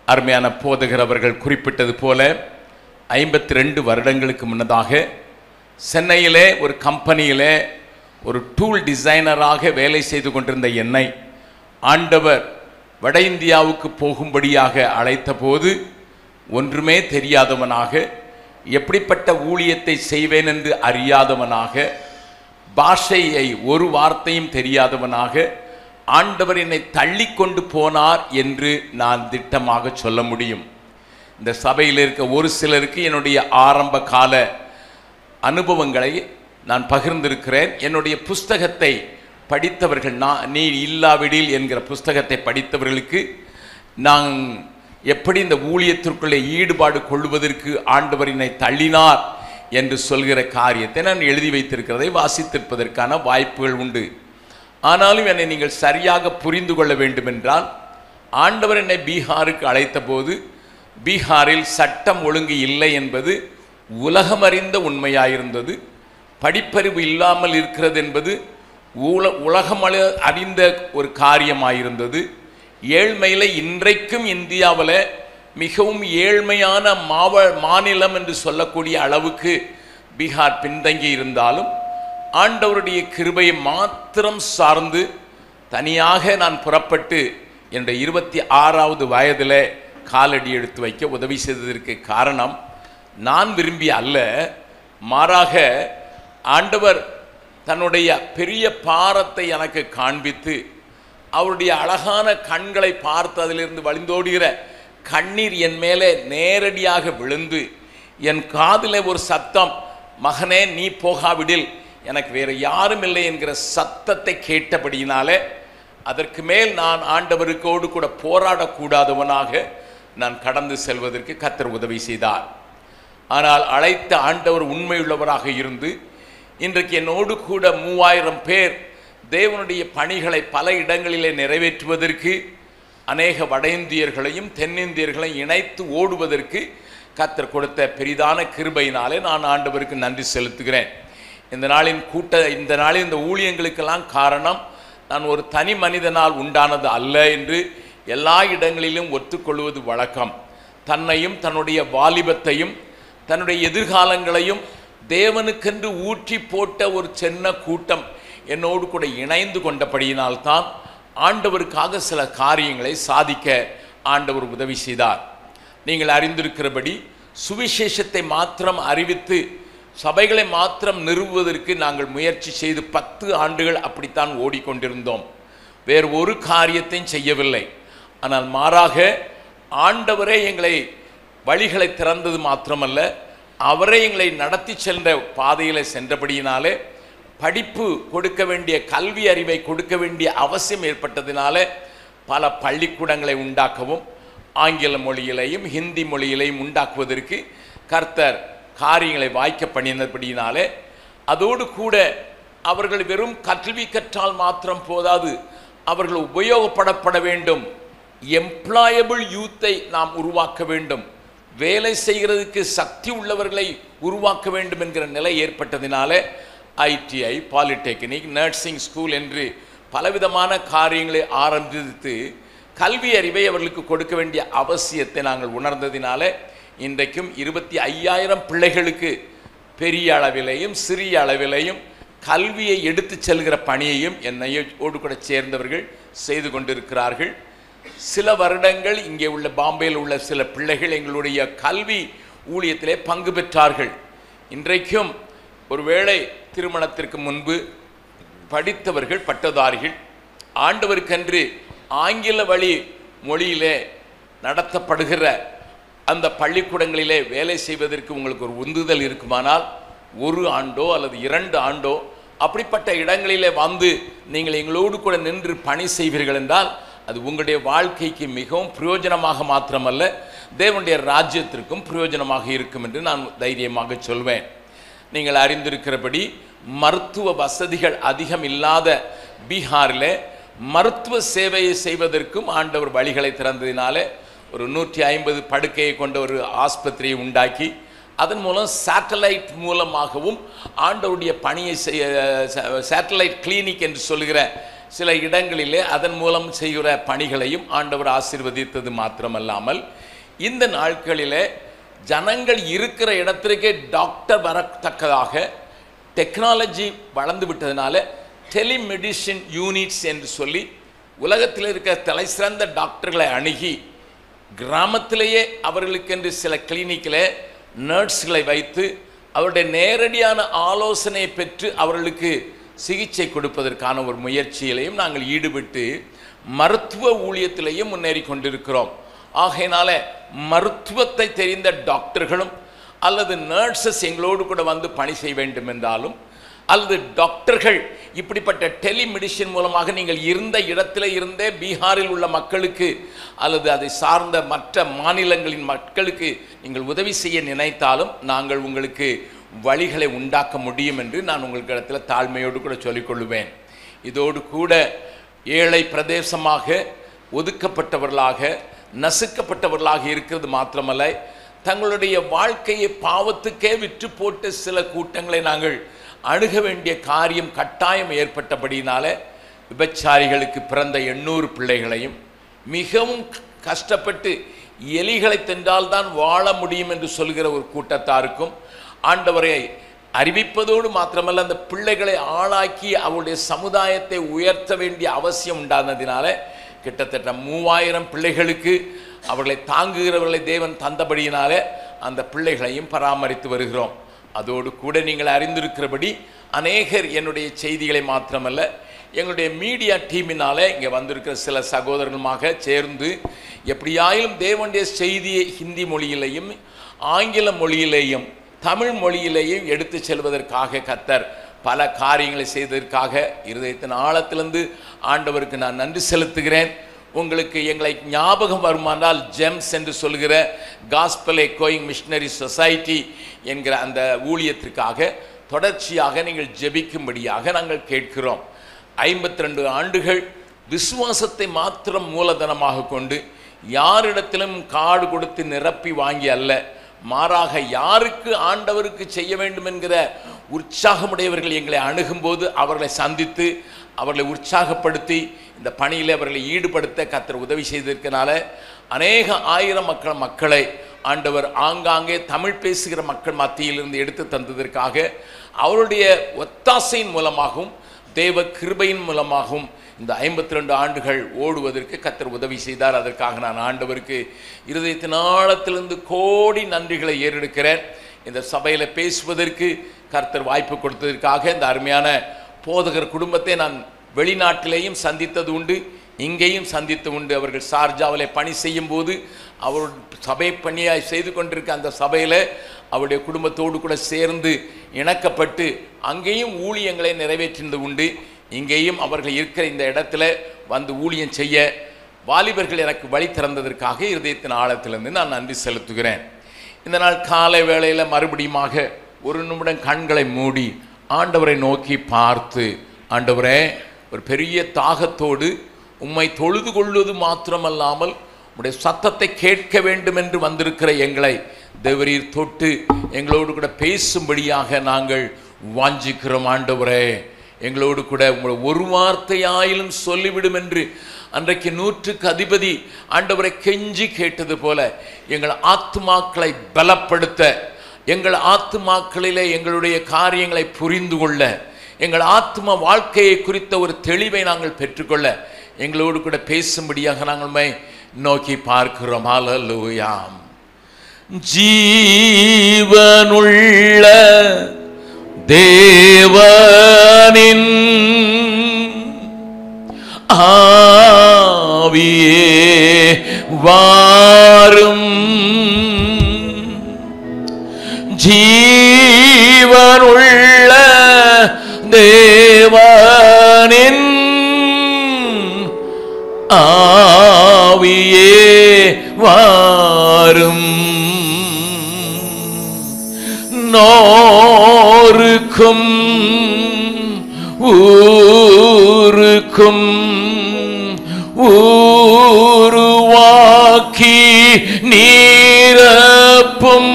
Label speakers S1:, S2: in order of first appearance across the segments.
S1: அருமையான போதகர் அவர்கள் குறிப்பிட்டது போல ஐம்பத்தி ரெண்டு வருடங்களுக்கு முன்னதாக சென்னையிலே ஒரு கம்பெனியிலே ஒரு டூல் டிசைனராக வேலை செய்து கொண்டிருந்த என்னை ஆண்டவர் வட இந்தியாவுக்கு போகும்படியாக அழைத்தபோது ஒன்றுமே தெரியாதவனாக எப்படிப்பட்ட ஊழியத்தை செய்வேன் என்று அறியாதவனாக பாஷையை ஒரு வார்த்தையும் தெரியாதவனாக ஆண்டவர் என்னை தள்ளி கொண்டு போனார் என்று நான் திட்டமாக சொல்ல முடியும் இந்த சபையில் இருக்க ஒரு சிலருக்கு என்னுடைய ஆரம்ப கால அனுபவங்களை நான் பகிர்ந்திருக்கிறேன் என்னுடைய புஸ்தகத்தை படித்தவர்கள் நான் நீ இல்லாவிடில் என்கிற புஸ்தகத்தை படித்தவர்களுக்கு நான் எப்படி இந்த ஊழியத்திற்குள்ளே ஈடுபாடு கொள்வதற்கு ஆண்டவரினை தள்ளினார் என்று சொல்கிற காரியத்தை நான் எழுதி வைத்திருக்கிறதை வாசித்திருப்பதற்கான வாய்ப்புகள் உண்டு ஆனாலும் என்னை நீங்கள் சரியாக புரிந்து கொள்ள வேண்டுமென்றால் ஆண்டவர் என்னை பீகாருக்கு அழைத்தபோது பீகாரில் சட்டம் ஒழுங்கு இல்லை என்பது உலகமறிந்த உண்மையாயிருந்தது படிப்பறிவு இல்லாமல் இருக்கிறது என்பது உல உலகம் அள- அறிந்த ஒரு காரியமாயிருந்தது ஏழ்மையில் இன்றைக்கும் இந்தியாவில் மிகவும் ஏழ்மையான மாவ மாநிலம் என்று சொல்லக்கூடிய அளவுக்கு பீகார் பின்தங்கி இருந்தாலும் ஆண்டவருடைய கிருபையை மாத்திரம் சார்ந்து தனியாக நான் புறப்பட்டு என்னுடைய இருபத்தி ஆறாவது வயதில் காலடி எடுத்து வைக்க உதவி செய்ததற்கு காரணம் நான் விரும்பிய அல்ல மாறாக ஆண்டவர் தன்னுடைய பெரிய பாரத்தை எனக்கு காண்பித்து அவருடைய அழகான கண்களை பார்த்து அதிலிருந்து வழிந்தோடுகிற கண்ணீர் என் மேலே நேரடியாக விழுந்து என் காதில் ஒரு சத்தம் மகனே நீ போகாவிடில் எனக்கு வேறு யாரும் இல்லை என்கிற சத்தத்தை கேட்டபடியினாலே அதற்கு மேல் நான் ஆண்டவருக்கோடு கூட போராடக்கூடாதவனாக நான் கடந்து செல்வதற்கு கத்தர் உதவி செய்தார் ஆனால் அழைத்த ஆண்டவர் உண்மையுள்ளவராக இருந்து இன்றைக்கு என்னோடு கூட மூவாயிரம் பேர் தேவனுடைய பணிகளை பல இடங்களிலே நிறைவேற்றுவதற்கு அநேக வட இந்தியர்களையும் தென்னிந்தியர்களையும் இணைத்து ஓடுவதற்கு கத்தர் கொடுத்த பெரிதான கிருபையினாலே நான் ஆண்டவருக்கு நன்றி செலுத்துகிறேன் இந்த நாளின் கூட்ட இந்த நாளின் இந்த ஊழியங்களுக்கெல்லாம் காரணம் நான் ஒரு தனி மனிதனால் உண்டானது அல்ல என்று எல்லா இடங்களிலும் ஒத்துக்கொள்வது வழக்கம் தன்னையும் தன்னுடைய வாலிபத்தையும் தன்னுடைய எதிர்காலங்களையும் தேவனுக்கென்று ஊற்றி போட்ட ஒரு சின்ன கூட்டம் என்னோடு கூட இணைந்து கொண்டபடியினால்தான் ஆண்டவருக்காக சில காரியங்களை சாதிக்க ஆண்டவர் உதவி செய்தார் நீங்கள் அறிந்திருக்கிறபடி சுவிசேஷத்தை மாத்திரம் அறிவித்து சபைகளை மாத்திரம் நிறுவுவதற்கு நாங்கள் முயற்சி செய்து பத்து ஆண்டுகள் அப்படித்தான் ஓடிக்கொண்டிருந்தோம் வேறு ஒரு காரியத்தையும் செய்யவில்லை ஆனால் மாறாக ஆண்டவரே எங்களை வழிகளை திறந்தது மாத்திரமல்ல அவரே எங்களை நடத்தி சென்ற பாதையில் சென்றபடியினாலே படிப்பு கொடுக்க வேண்டிய கல்வி அறிவை கொடுக்க வேண்டிய அவசியம் ஏற்பட்டதினாலே பல பள்ளிக்கூடங்களை உண்டாக்கவும் ஆங்கில மொழியிலையும் ஹிந்தி மொழியிலையும் உண்டாக்குவதற்கு கர்த்தர் காரியங்களை வாய்க்க பண்ணினபடியினாலே அதோடு கூட அவர்கள் வெறும் கல்வி கற்றால் மாத்திரம் போதாது அவர்கள் உபயோகப்படப்பட வேண்டும் எம்ப்ளாயபிள் யூத்தை நாம் உருவாக்க வேண்டும் வேலை செய்கிறதுக்கு சக்தி உள்ளவர்களை உருவாக்க வேண்டும் என்கிற நிலை ஏற்பட்டதினாலே ஐடிஐ பாலிடெக்னிக் நர்சிங் ஸ்கூல் என்று பலவிதமான காரியங்களை ஆரம்பித்து கல்வி அறிவை அவர்களுக்கு கொடுக்க வேண்டிய அவசியத்தை நாங்கள் உணர்ந்ததினாலே இன்றைக்கும் இருபத்தி ஐயாயிரம் பிள்ளைகளுக்கு பெரிய அளவிலேயும் சிறிய அளவிலேயும் கல்வியை எடுத்து செல்கிற பணியையும் என்னையோடு கூட சேர்ந்தவர்கள் செய்து கொண்டிருக்கிறார்கள் சில வருடங்கள் இங்கே உள்ள பாம்பேயில் உள்ள சில பிள்ளைகள் எங்களுடைய கல்வி ஊழியத்திலே பங்கு பெற்றார்கள் இன்றைக்கும் ஒருவேளை திருமணத்திற்கு முன்பு படித்தவர்கள் பட்டதாரிகள் ஆண்டவருக்கென்று ஆங்கில வழி மொழியிலே நடத்தப்படுகிற அந்த பள்ளிக்கூடங்களிலே வேலை செய்வதற்கு உங்களுக்கு ஒரு உந்துதல் இருக்குமானால் ஒரு ஆண்டோ அல்லது இரண்டு ஆண்டோ அப்படிப்பட்ட இடங்களிலே வந்து நீங்கள் எங்களோடு கூட நின்று பணி செய்வீர்கள் என்றால் அது உங்களுடைய வாழ்க்கைக்கு மிகவும் பிரயோஜனமாக மாத்திரமல்ல தேவனுடைய ராஜ்யத்திற்கும் பிரயோஜனமாக இருக்கும் என்று நான் தைரியமாக சொல்வேன் நீங்கள் அறிந்திருக்கிறபடி மருத்துவ வசதிகள் அதிகம் இல்லாத பீகாரில் மருத்துவ சேவையை செய்வதற்கும் ஆண்டவர் வழிகளை திறந்ததினாலே ஒரு நூற்றி ஐம்பது படுக்கையை கொண்ட ஒரு ஆஸ்பத்திரியை உண்டாக்கி அதன் மூலம் சேட்டலைட் மூலமாகவும் ஆண்டவருடைய பணியை செய்ய சேட்டலைட் கிளினிக் என்று சொல்கிற சில இடங்களிலே அதன் மூலம் செய்கிற பணிகளையும் ஆண்டவர் ஆசீர்வதித்தது மாத்திரமல்லாமல் இந்த நாட்களிலே ஜனங்கள் இருக்கிற இடத்திற்கே டாக்டர் வரத்தக்கதாக டெக்னாலஜி வளர்ந்து விட்டதுனால டெலிமெடிசின் யூனிட்ஸ் என்று சொல்லி உலகத்தில் இருக்கிற தலைசிறந்த டாக்டர்களை அணுகி கிராமத்திலேயே அவர்களுக்கென்று சில கிளினிக்கில் நர்ஸ்களை வைத்து அவருடைய நேரடியான ஆலோசனையை பெற்று அவர்களுக்கு சிகிச்சை கொடுப்பதற்கான ஒரு முயற்சியிலையும் நாங்கள் ஈடுபட்டு மருத்துவ ஊழியத்திலேயும் முன்னேறி கொண்டிருக்கிறோம் ஆகையினால மருத்துவத்தை தெரிந்த டாக்டர்களும் அல்லது நர்சஸ் எங்களோடு கூட வந்து பணி செய்ய வேண்டும் என்றாலும் அல்லது டாக்டர்கள் இப்படிப்பட்ட டெலிமெடிசின் மூலமாக நீங்கள் இருந்த இடத்துல இருந்தே பீகாரில் உள்ள மக்களுக்கு அல்லது அதை சார்ந்த மற்ற மாநிலங்களின் மக்களுக்கு நீங்கள் உதவி செய்ய நினைத்தாலும் நாங்கள் உங்களுக்கு வழிகளை உண்டாக்க முடியும் என்று நான் உங்களுக்கு இடத்துல தாழ்மையோடு கூட சொல்லிக்கொள்ளுவேன் இதோடு கூட ஏழை பிரதேசமாக ஒதுக்கப்பட்டவர்களாக நசுக்கப்பட்டவர்களாக இருக்கிறது மாத்திரமல்ல தங்களுடைய வாழ்க்கையை பாவத்துக்கே விற்று போட்ட சில கூட்டங்களை நாங்கள் அணுக வேண்டிய காரியம் கட்டாயம் ஏற்பட்டபடியினால விபச்சாரிகளுக்கு பிறந்த எண்ணூறு பிள்ளைகளையும் மிகவும் கஷ்டப்பட்டு எலிகளை தின்றால்தான் வாழ முடியும் என்று சொல்கிற ஒரு கூட்டத்தாருக்கும் ஆண்டவரை அறிவிப்பதோடு மாத்திரமல்ல அந்த பிள்ளைகளை ஆளாக்கி அவருடைய சமுதாயத்தை உயர்த்த வேண்டிய அவசியம் உண்டானதினால கிட்டத்தட்ட மூவாயிரம் பிள்ளைகளுக்கு அவர்களை தாங்குகிறவர்களை தேவன் தந்தபடியினாலே அந்த பிள்ளைகளையும் பராமரித்து வருகிறோம் அதோடு கூட நீங்கள் அறிந்திருக்கிறபடி அநேகர் என்னுடைய செய்திகளை மாத்திரமல்ல எங்களுடைய மீடியா டீமினாலே இங்கே வந்திருக்கிற சில சகோதரர்களுமாக சேர்ந்து எப்படியாயிலும் தேவனுடைய செய்தியை ஹிந்தி மொழியிலேயும் ஆங்கில மொழியிலேயும் தமிழ் மொழியிலேயும் எடுத்து செல்வதற்காக கத்தர் பல காரியங்களை செய்ததற்காக இருதயத்தின் ஆழத்திலிருந்து ஆண்டவருக்கு நான் நன்றி செலுத்துகிறேன் உங்களுக்கு எங்களை ஞாபகம் வருமானால் ஜெம்ஸ் என்று சொல்கிற காஸ்பல் எக்கோயிங் மிஷனரி சொசைட்டி என்கிற அந்த ஊழியத்திற்காக தொடர்ச்சியாக நீங்கள் ஜெபிக்கும்படியாக நாங்கள் கேட்கிறோம் ஐம்பத்தி ரெண்டு ஆண்டுகள் விசுவாசத்தை மாத்திரம் மூலதனமாக கொண்டு யாரிடத்திலும் காடு கொடுத்து நிரப்பி வாங்கி அல்ல மாறாக யாருக்கு ஆண்டவருக்கு செய்ய வேண்டும் என்கிற உற்சாகமுடையவர்கள் எங்களை அணுகும்போது அவர்களை சந்தித்து அவர்களை உற்சாகப்படுத்தி இந்த பணியில் அவர்களை ஈடுபடுத்த கத்தர் உதவி செய்திருக்கனால அநேக ஆயிரம் மக்கள் மக்களை ஆண்டவர் ஆங்காங்கே தமிழ் பேசுகிற மக்கள் மத்தியிலிருந்து எடுத்து தந்ததற்காக அவருடைய ஒத்தாசையின் மூலமாகவும் தேவ கிருபையின் மூலமாகவும் இந்த ஐம்பத்தி ரெண்டு ஆண்டுகள் ஓடுவதற்கு கத்தர் உதவி செய்தார் அதற்காக நான் ஆண்டவருக்கு இருதயத்தின் ஆழத்திலிருந்து கோடி நன்றிகளை ஏறெடுக்கிறேன் இந்த சபையில் பேசுவதற்கு கர்த்தர் வாய்ப்பு கொடுத்ததற்காக இந்த அருமையான போதகர் குடும்பத்தை நான் வெளிநாட்டிலேயும் சந்தித்தது உண்டு இங்கேயும் சந்தித்து உண்டு அவர்கள் சார்ஜாவிலே பணி செய்யும் போது அவர் சபை பணியாய் செய்து கொண்டிருக்க அந்த சபையில் அவருடைய குடும்பத்தோடு கூட சேர்ந்து இணக்கப்பட்டு அங்கேயும் ஊழியங்களை நிறைவேற்றினது உண்டு இங்கேயும் அவர்கள் இருக்கிற இந்த இடத்துல வந்து ஊழியம் செய்ய வாலிபர்கள் எனக்கு வழி திறந்ததற்காக இருதயத்தின் ஆழத்திலிருந்து நான் நன்றி செலுத்துகிறேன் இந்த நாள் காலை வேளையில் மறுபடியுமாக ஒரு நிமிடம் கண்களை மூடி ஆண்டவரை நோக்கி பார்த்து ஆண்டவரே ஒரு பெரிய தாகத்தோடு உம்மை தொழுது கொள்வது மாத்திரமல்லாமல் உம்முடைய சத்தத்தை கேட்க வேண்டும் என்று வந்திருக்கிற எங்களை தேவரீர் தொட்டு எங்களோடு கூட பேசும்படியாக நாங்கள் வாஞ்சிக்கிறோம் ஆண்டவரே எங்களோடு கூட உங்களை ஒரு வார்த்தையாயிலும் சொல்லிவிடும் என்று அன்றைக்கு நூற்றுக்கு அதிபதி ஆண்டவரை கெஞ்சி கேட்டது போல எங்கள் ஆத்துமாக்களை பலப்படுத்த எங்கள் ஆத்துமாக்களிலே எங்களுடைய காரியங்களை புரிந்து கொள்ள எங்கள் ஆத்ம வாழ்க்கையை குறித்த ஒரு தெளிவை நாங்கள் பெற்றுக்கொள்ள எங்களோடு கூட பேசும்படியாக நாங்கள் உம்மை நோக்கி பார்க்கிறோம் ஹalleluyaம் ஜீவனுள்ள தேவனின் ஆவியே வாரும் ஜீவனுள்ள தேவனின் ஆவியே வாரும் நோருக்கும் ஊருக்கும் ஊருவாக்கி நீரப்பும்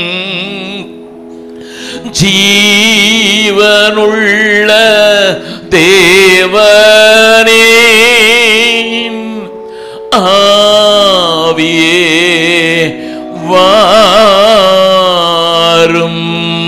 S1: ஜீவனுள்ள தேவனே ஆவியே வாரும்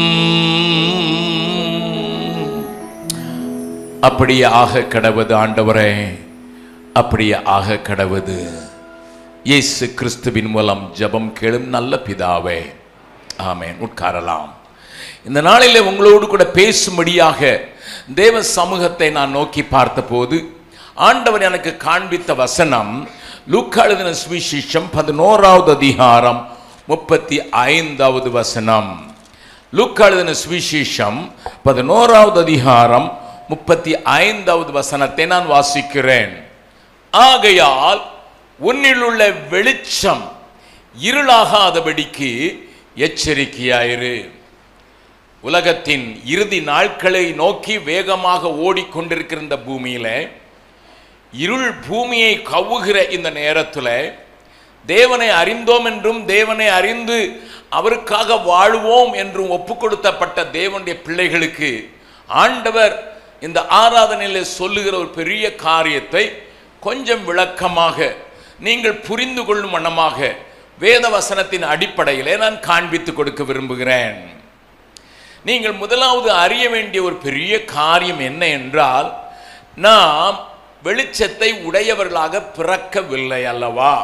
S1: அப்படியே ஆக கடவுது ஆண்டவரே அப்படியே ஆக கடவுது இயேசு கிறிஸ்துவின் மூலம் ஜெபம் கேளும் நல்ல பிதாவே ஆமென் உட்காரலாம் இந்த நாளிலே உங்களோடு கூட பேசும்படியாக தேவ சமூகத்தை நான் நோக்கி பார்த்தபோது ஆண்டவர் எனக்கு காண்பித்த வசனம் லூக்கா எழுதின சுவிசேஷம் பதினோராவது அதிகாரம் முப்பத்தி ஐந்தாவது வசனம் லூக்கா எழுதின சுவிசேஷம் பதினோராவது அதிகாரம் முப்பத்தி ஐந்தாவது வசனத்தை நான் வாசிக்கிறேன் ஆகையால் உன்னிலுள்ள வெளிச்சம் இருளாகாதபடிக்கு எச்சரிக்கையாயிரு உலகத்தின் இறுதி நாட்களை நோக்கி வேகமாக ஓடிக்கொண்டிருக்கிற இந்த பூமியில இருள் பூமியை கவ்வுகிற இந்த நேரத்தில் தேவனை அறிந்தோம் என்றும் தேவனை அறிந்து அவருக்காக வாழுவோம் என்றும் ஒப்பு கொடுத்தப்பட்ட தேவனுடைய பிள்ளைகளுக்கு ஆண்டவர் இந்த ஆராதனையில் சொல்லுகிற ஒரு பெரிய காரியத்தை கொஞ்சம் விளக்கமாக நீங்கள் புரிந்து கொள்ளும் வண்ணமாக வேத வசனத்தின் அடிப்படையிலே நான் காண்பித்து கொடுக்க விரும்புகிறேன் நீங்கள் முதலாவது அறிய வேண்டிய ஒரு பெரிய காரியம் என்ன என்றால் நாம் வெளிச்சத்தை உடையவர்களாக பிறக்கவில்லை அல்லவா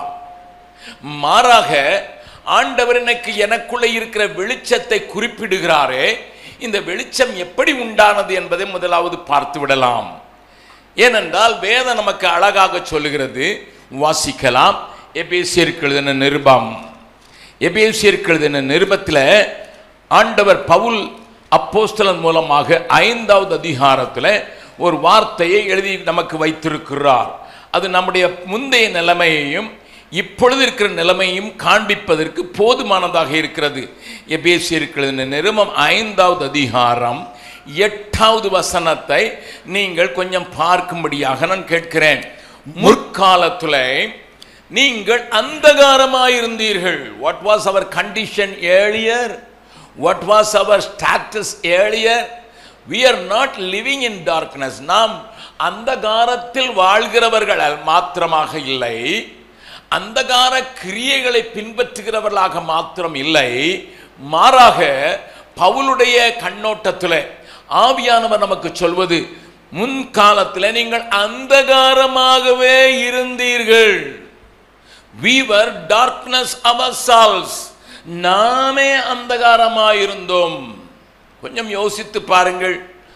S1: மாறாக ஆண்டவர் எனக்கு எனக்குள்ளே இருக்கிற வெளிச்சத்தை குறிப்பிடுகிறாரே இந்த வெளிச்சம் எப்படி உண்டானது என்பதை முதலாவது பார்த்து விடலாம் ஏனென்றால் வேதம் நமக்கு அழகாக சொல்லுகிறது வாசிக்கலாம் எபேசியருக்கு எழுதின நிருபம் எபேசியருக்கு எழுதின நிருபத்தில் ஆண்டவர் பவுல் அப்போஸ்தலன் மூலமாக ஐந்தாவது அதிகாரத்தில் ஒரு வார்த்தையை எழுதி நமக்கு வைத்திருக்கிறார் அது நம்முடைய முந்தைய நிலைமையையும் இப்பொழுது இருக்கிற நிலைமையும் காண்பிப்பதற்கு போதுமானதாக இருக்கிறது எபேசியருக்கு எழுதின நிருபம் ஐந்தாவது அதிகாரம் எட்டாவது வசனத்தை நீங்கள் கொஞ்சம் பார்க்கும்படியாக நான் கேட்கிறேன் முற்காலத்தில் நீங்கள் அந்தகாரமாயிருந்தீர்கள் what was our condition earlier what was our status earlier we are not living in darkness நாம் அந்தகாரத்தில் வாழ்கிறவர்கள் மாத்திரமாக இல்லை அந்தகார கிரியைகளை பின்பற்றுகிறவர்களாக மாத்திரம் இல்லை மாறாக பவுலுடைய கண்ணோட்டத்தில் ஆவியானவர் நமக்கு சொல்வது முன்காலத்தில் நீங்கள் அந்தகாரமாகவே இருந்தீர்கள் we were darkness ourselves நாமே அந்தகாரமாயிருந்தோம் கொஞ்சம் யோசித்து பாருங்கள்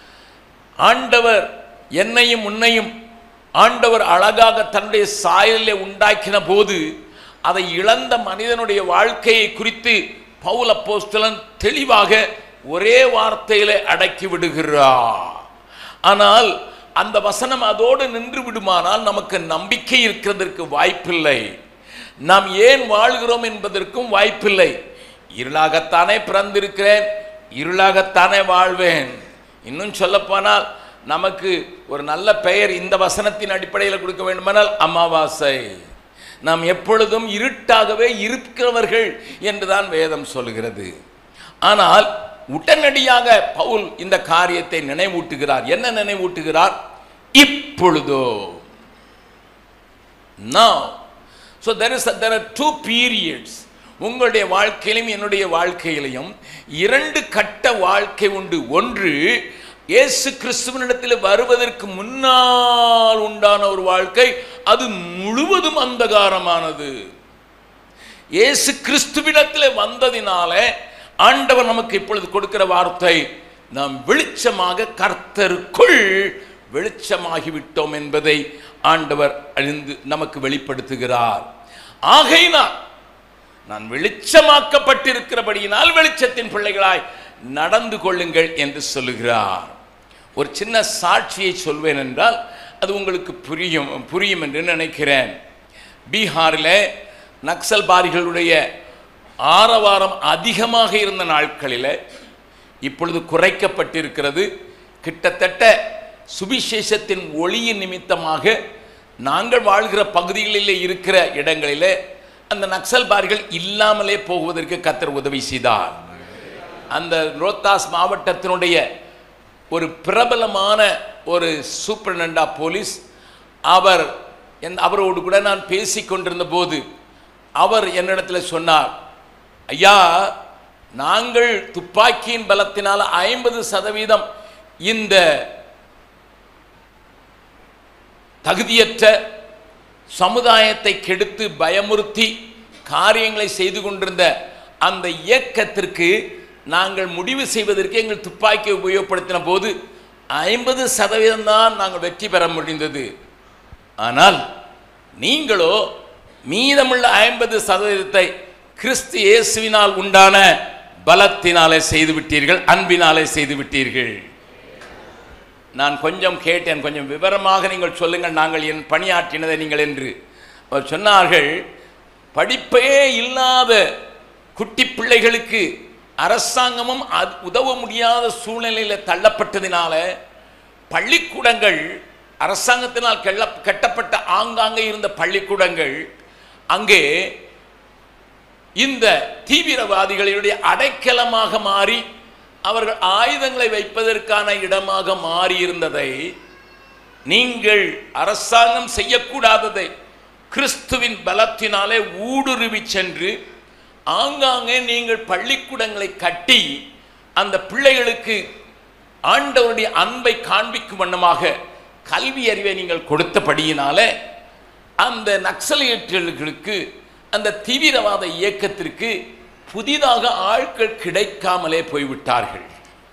S1: ஆண்டவர் என்னையும் உன்னையும் ஆண்டவர் அழகாக தன்னுடைய சாயலிலே உண்டாக்கின போது அதை இழந்த மனிதனுடைய வாழ்க்கையை குறித்து பவுல் அப்போஸ்தலன் தெளிவாக ஒரே வார்த்தையிலே அடக்கி விடுகிறார் ஆனால் அந்த வசனம் அதோடு நின்று விடுமானால் நமக்கு நம்பிக்கை இருக்கிறதற்கு வாய்ப்பில்லை நாம் ஏன் வாழ்கிறோம் என்பதற்கும் வாய்ப்பில்லை இருளாகத்தானே பிறந்திருக்கிறேன் இருளாகத்தானே வாழ்வேன் இன்னும் சொல்லப்போனால் நமக்கு ஒரு நல்ல பெயர் இந்த வசனத்தின் அடிப்படையில் கொடுக்க வேண்டுமானால் அமாவாசை நாம் எப்பொழுதும் இருட்டாகவே இருக்கிறவர்கள் என்றுதான் வேதம் சொல்கிறது ஆனால் உடனடியாக பவுல் இந்த காரியத்தை நினைவூட்டுகிறார் என்ன நினைவூட்டுகிறார் இப்பொழுதோ now so there is a, there are two periods உங்களுடைய வாழ்க்கையிலும் என்னுடைய வாழ்க்கையிலையும் இரண்டு கட்ட வாழ்க்கை உண்டு ஒன்று இயேசு கிறிஸ்துவனிடத்தில் வருவதற்கு முன்னால் உண்டான ஒரு வாழ்க்கை அது முழுவதும் அந்தகாரமானது இயேசு கிறிஸ்துவிடத்தில் வந்ததினாலே ஆண்டவர் நமக்கு இப்பொழுது கொடுக்கிற வார்த்தை நாம் வெளிச்சமாக கர்த்தருக்குள் வெளிச்சமாகிவிட்டோம் என்பதை ஆண்டவர் அழிந்து நமக்கு வெளிப்படுத்துகிறார் ஆகையினால் நான் வெளிச்சமாக்கப்பட்டிருக்கிறபடியினால் வெளிச்சத்தின் பிள்ளைகளாய் நடந்து கொள்ளுங்கள் என்று சொல்லுகிறார் ஒரு சின்ன சாட்சியை சொல்வேன் என்றால் அது உங்களுக்கு புரியும் புரியும் என்று நினைக்கிறேன் பீகாரில் நக்சல்பாரிகளுடைய ஆரவாரம் அதிகமாக இருந்த நாட்களில் இப்பொழுது குறைக்கப்பட்டிருக்கிறது கிட்டத்தட்ட சுவிசேஷத்தின் ஒளியின் நிமித்தமாக நாங்கள் வாழ்கிற பகுதிகளிலே இருக்கிற இடங்களிலே அந்த நக்சல்பாரிகள் இல்லாமலே போகுவதற்கு கத்தர் உதவி செய்தார் அந்த ரோத்தாஸ் மாவட்டத்தினுடைய ஒரு பிரபலமான ஒரு சூப்பரண்டா போலீஸ் அவர் என் அவரோடு கூட நான் பேசிக் கொண்டிருந்த போது அவர் என்னிடத்தில் சொன்னார் ஐயா நாங்கள் துப்பாக்கியின் பலத்தினால் ஐம்பது சதவீதம் இந்த தகுதியற்ற சமுதாயத்தை கெடுத்து பயமுறுத்தி காரியங்களை செய்து கொண்டிருந்த அந்த இயக்கத்திற்கு நாங்கள் முடிவு செய்வதற்கு எங்கள் துப்பாக்கியை உபயோகப்படுத்தின போது ஐம்பது சதவீதம் தான் நாங்கள் வெற்றி பெற முடிந்தது ஆனால் நீங்களோ மீதமுள்ள ஐம்பது சதவீதத்தை கிறிஸ்து இயேசுவினால் உண்டான பலத்தினாலே செய்து விட்டீர்கள் அன்பினாலே செய்து விட்டீர்கள் நான் கொஞ்சம் கேட்டேன் கொஞ்சம் விவரமாக நீங்கள் சொல்லுங்கள் நாங்கள் என் பணியாற்றினதை நீங்கள் என்று அவர் சொன்னார்கள் படிப்பே இல்லாத குட்டி பிள்ளைகளுக்கு அரசாங்கமும் அது உதவ முடியாத சூழ்நிலையில் தள்ளப்பட்டதினால பள்ளிக்கூடங்கள் அரசாங்கத்தினால் கெள்ள கட்டப்பட்ட ஆங்காங்கே இருந்த பள்ளிக்கூடங்கள் அங்கே இந்த தீவிரவாதிகளுடைய அடைக்கலமாக மாறி அவர்கள் ஆயுதங்களை வைப்பதற்கான இடமாக மாறியிருந்ததை நீங்கள் அரசாங்கம் செய்யக்கூடாததை கிறிஸ்துவின் பலத்தினாலே ஊடுருவி சென்று ஆங்காங்கே நீங்கள் பள்ளிக்கூடங்களை கட்டி அந்த பிள்ளைகளுக்கு ஆண்டவருடைய அன்பை காண்பிக்கும் வண்ணமாக கல்வி அறிவை நீங்கள் கொடுத்தபடியினாலே அந்த நக்சலையர்களுக்கு அந்த தீவிரவாத இயக்கத்திற்கு புதிதாக ஆட்கள் கிடைக்காமலே போய்விட்டார்கள்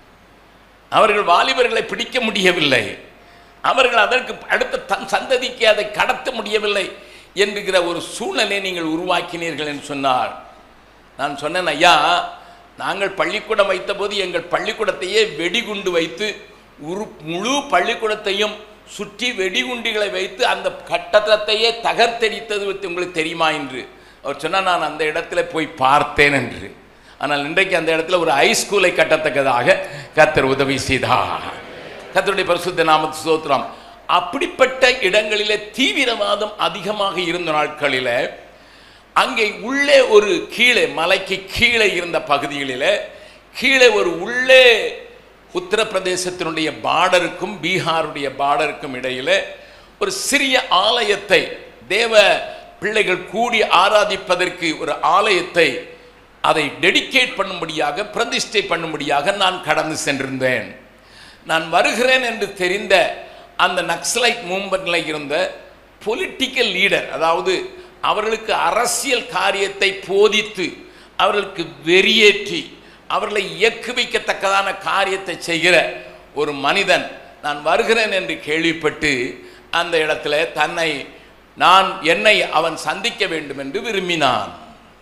S1: அவர்கள் வாலிபர்களை பிடிக்க முடியவில்லை அவர்கள் அதற்கு அடுத்த தன் சந்ததிக்கு அதை கடத்த முடியவில்லை என்கிற ஒரு சூழ்நிலையை நீங்கள் உருவாக்கினீர்கள் என்று சொன்னார் நான் சொன்னேன் ஐயா நாங்கள் பள்ளிக்கூடம் வைத்தபோது எங்கள் பள்ளிக்கூடத்தையே வெடிகுண்டு வைத்து உரு முழு பள்ளிக்கூடத்தையும் சுற்றி வெடிகுண்டுகளை வைத்து அந்த கட்டடத்தையே தகர்த்தெரித்தது பற்றி உங்களுக்கு தெரியுமா என்று அவர் சொன்னார் நான் அந்த இடத்துல போய் பார்த்தேன் என்று ஆனால் இன்றைக்கு அந்த இடத்துல ஒரு ஹைஸ்கூலை கட்டத்தக்கதாக கர்த்தர் உதவி செய்தார் கர்த்தருடைய பரிசுத்த நாமத்து சோத்திரம் அப்படிப்பட்ட இடங்களிலே தீவிரவாதம் அதிகமாக இருந்த நாட்களிலே அங்கே உள்ளே ஒரு கீழே மலைக்கு கீழே இருந்த பகுதிகளிலே கீழே ஒரு உள்ளே உத்தரப்பிரதேசத்தினுடைய பார்டருக்கும் பீகாருடைய பார்டருக்கும் இடையிலே ஒரு சிறிய ஆலயத்தை தேவ பிள்ளைகள் கூடி ஆராதிப்பதற்கு ஒரு ஆலயத்தை அதை டெடிகேட் பண்ணும்படியாக பிரதிஷ்டை பண்ணும்படியாக நான் கடந்து சென்றிருந்தேன் நான் வருகிறேன் என்று தெரிந்த அந்த நக்சலைட் மூமெண்ட்ல இருந்த பொலிட்டிக்கல் லீடர் அதாவது அவர்களுக்கு அரசியல் காரியத்தை போதித்து அவர்களுக்கு வெறியேற்றி அவர்களை இயக்கு வைக்கத்தக்கதான காரியத்தை செய்கிற ஒரு மனிதன் நான் வருகிறேன் என்று கேள்விப்பட்டு அந்த இடத்துல தன்னை நான் என்னை அவன் சந்திக்க வேண்டும் என்று விரும்பினான்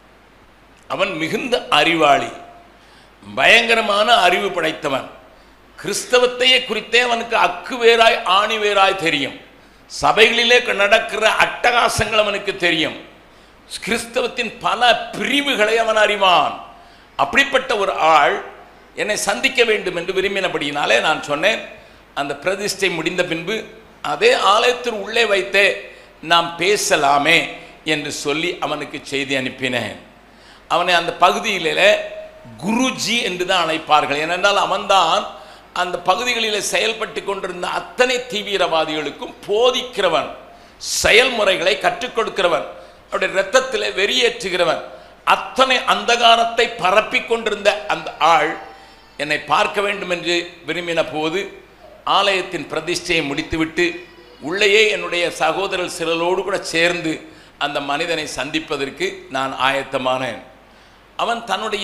S1: அவன் மிகுந்த அறிவாளி பயங்கரமான அறிவு படைத்தவன் கிறிஸ்தவத்தையே குறித்தே அவனுக்கு அக்கு வேராய் ஆணி வேராய் தெரியும் சபைகளிலே நடக்கிற அட்டகாசங்கள் அவனுக்கு தெரியும் கிறிஸ்தவத்தின் பல பிரிவுகளை அவன் அறிவான் அப்படிப்பட்ட ஒரு ஆள் என்னை சந்திக்க வேண்டும் என்று விரும்பினபடியினாலே நான் சொன்னேன் அந்த பிரதிஷ்டை முடிந்த பின்பு அதே ஆலயத்தில் உள்ளே வைத்தே நாம் பேசலாமே என்று சொல்லி அவனுக்கு செய்தி அனுப்பினேன் அவனை அந்த பகுதியிலே குருஜி என்று தான் அழைப்பார்கள் ஏனென்றால் அவன்தான் அந்த பகுதிகளில் செயல்பட்டு கொண்டிருந்த அத்தனை தீவிரவாதிகளுக்கும் போதிக்கிறவன் செயல்முறைகளை கற்றுக் கொடுக்கிறவன் அவருடைய இரத்தத்தில் வெறியேற்றுகிறவன் அத்தனை அந்தகாரத்தை பரப்பி கொண்டிருந்த அந்த ஆள் என்னை பார்க்க வேண்டும் என்று விரும்பின போது ஆலயத்தின் பிரதிஷ்டையை முடித்துவிட்டு உள்ளேயே என்னுடைய சகோதரர் சிலரோடு கூட சேர்ந்து அந்த மனிதனை சந்திப்பதற்கு நான் ஆயத்தமானேன் அவன் தன்னுடைய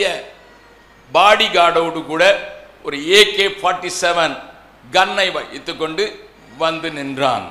S1: பாடி கார்டோடு கூட ஒரு ஏகே ஃபார்ட்டி செவன் கன்னை வைத்துக்கொண்டு வந்து நின்றான்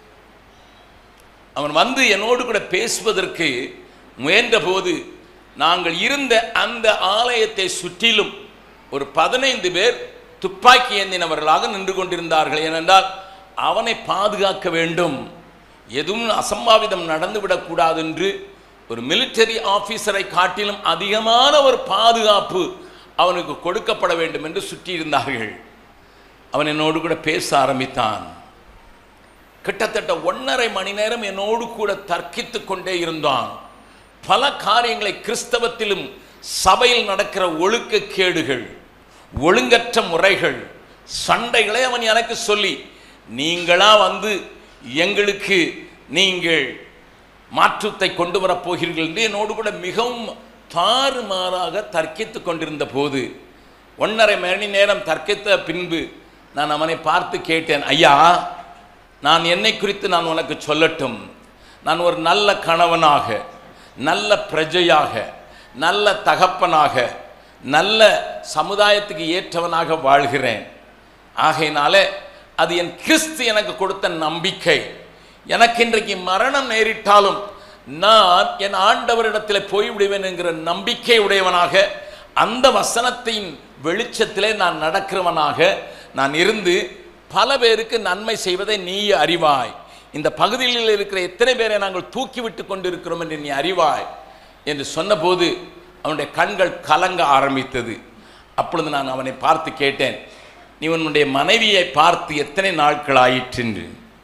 S1: அவன் வந்து என்னோடு கூட பேசுவதற்கு முயன்றபோது நாங்கள் இருந்த அந்த ஆலயத்தை சுற்றிலும் ஒரு பதினைந்து பேர் துப்பாக்கி ஏந்தினவர்களாக நின்று கொண்டிருந்தார்கள் ஏனென்றால் அவனை பாதுகாக்க வேண்டும் எதுவும் அசம்பாவிதம் நடந்துவிடக்கூடாது என்று ஒரு மிலிட்டரி ஆபீசரை காட்டிலும் அதிகமான ஒரு பாதுகாப்பு அவனுக்கு கொடுக்கப்பட வேண்டும் என்று சுற்றியிருந்தார்கள் அவன் என்னோடு கூட பேச ஆரம்பித்தான் கிட்டத்தட்ட ஒன்றரை மணி நேரம் என்னோடு கூட தர்க்கித்து கொண்டே இருந்தான் பல காரியங்களை கிறிஸ்தவத்திலும் சபையில் நடக்கிற ஒழுக்க கேடுகள் ஒழுங்கற்ற முறைகள் சண்டைகளை அவன் எனக்கு சொல்லி நீங்களா வந்து எங்களுக்கு நீங்கள் மாற்றத்தை கொண்டு வரப் போகிறீர்கள் என்று என்னோடு கூட மிகவும் தாறுமாறாக தர்க்கித்து கொண்டிருந்த போது ஒன்றரை மணி நேரம் தர்க்கித்த பின்பு நான் அவனை பார்த்து கேட்டேன் ஐயா நான் என்னை குறித்து நான் உனக்கு சொல்லட்டும் நான் ஒரு நல்ல கணவனாக நல்ல பிரஜையாக நல்ல தகப்பனாக நல்ல சமுதாயத்துக்கு ஏற்றவனாக வாழ்கிறேன் ஆகையினால அது என் கிறிஸ்து எனக்கு கொடுத்த நம்பிக்கை எனக்கு இன்றைக்கு மரணம் நேரிட்டாலும் நான் என் ஆண்டவரிடத்தில் போய்விடுவேன் என்கிற நம்பிக்கை உடையவனாக அந்த வசனத்தின் வெளிச்சத்திலே நான் நடக்கிறவனாக நான் இருந்து பல பேருக்கு நன்மை செய்வதை நீ அறிவாய் இந்த பகுதியில் இருக்கிற எத்தனை பேரை நாங்கள் தூக்கிவிட்டு கொண்டிருக்கிறோம் என்று நீ அறிவாய் என்று சொன்னபோது அவனுடைய கண்கள் கலங்க ஆரம்பித்தது அப்பொழுது நான் அவனை பார்த்து கேட்டேன் நீ உன்னுடைய மனைவியை பார்த்து எத்தனை நாட்கள் ஆயிற்று என்று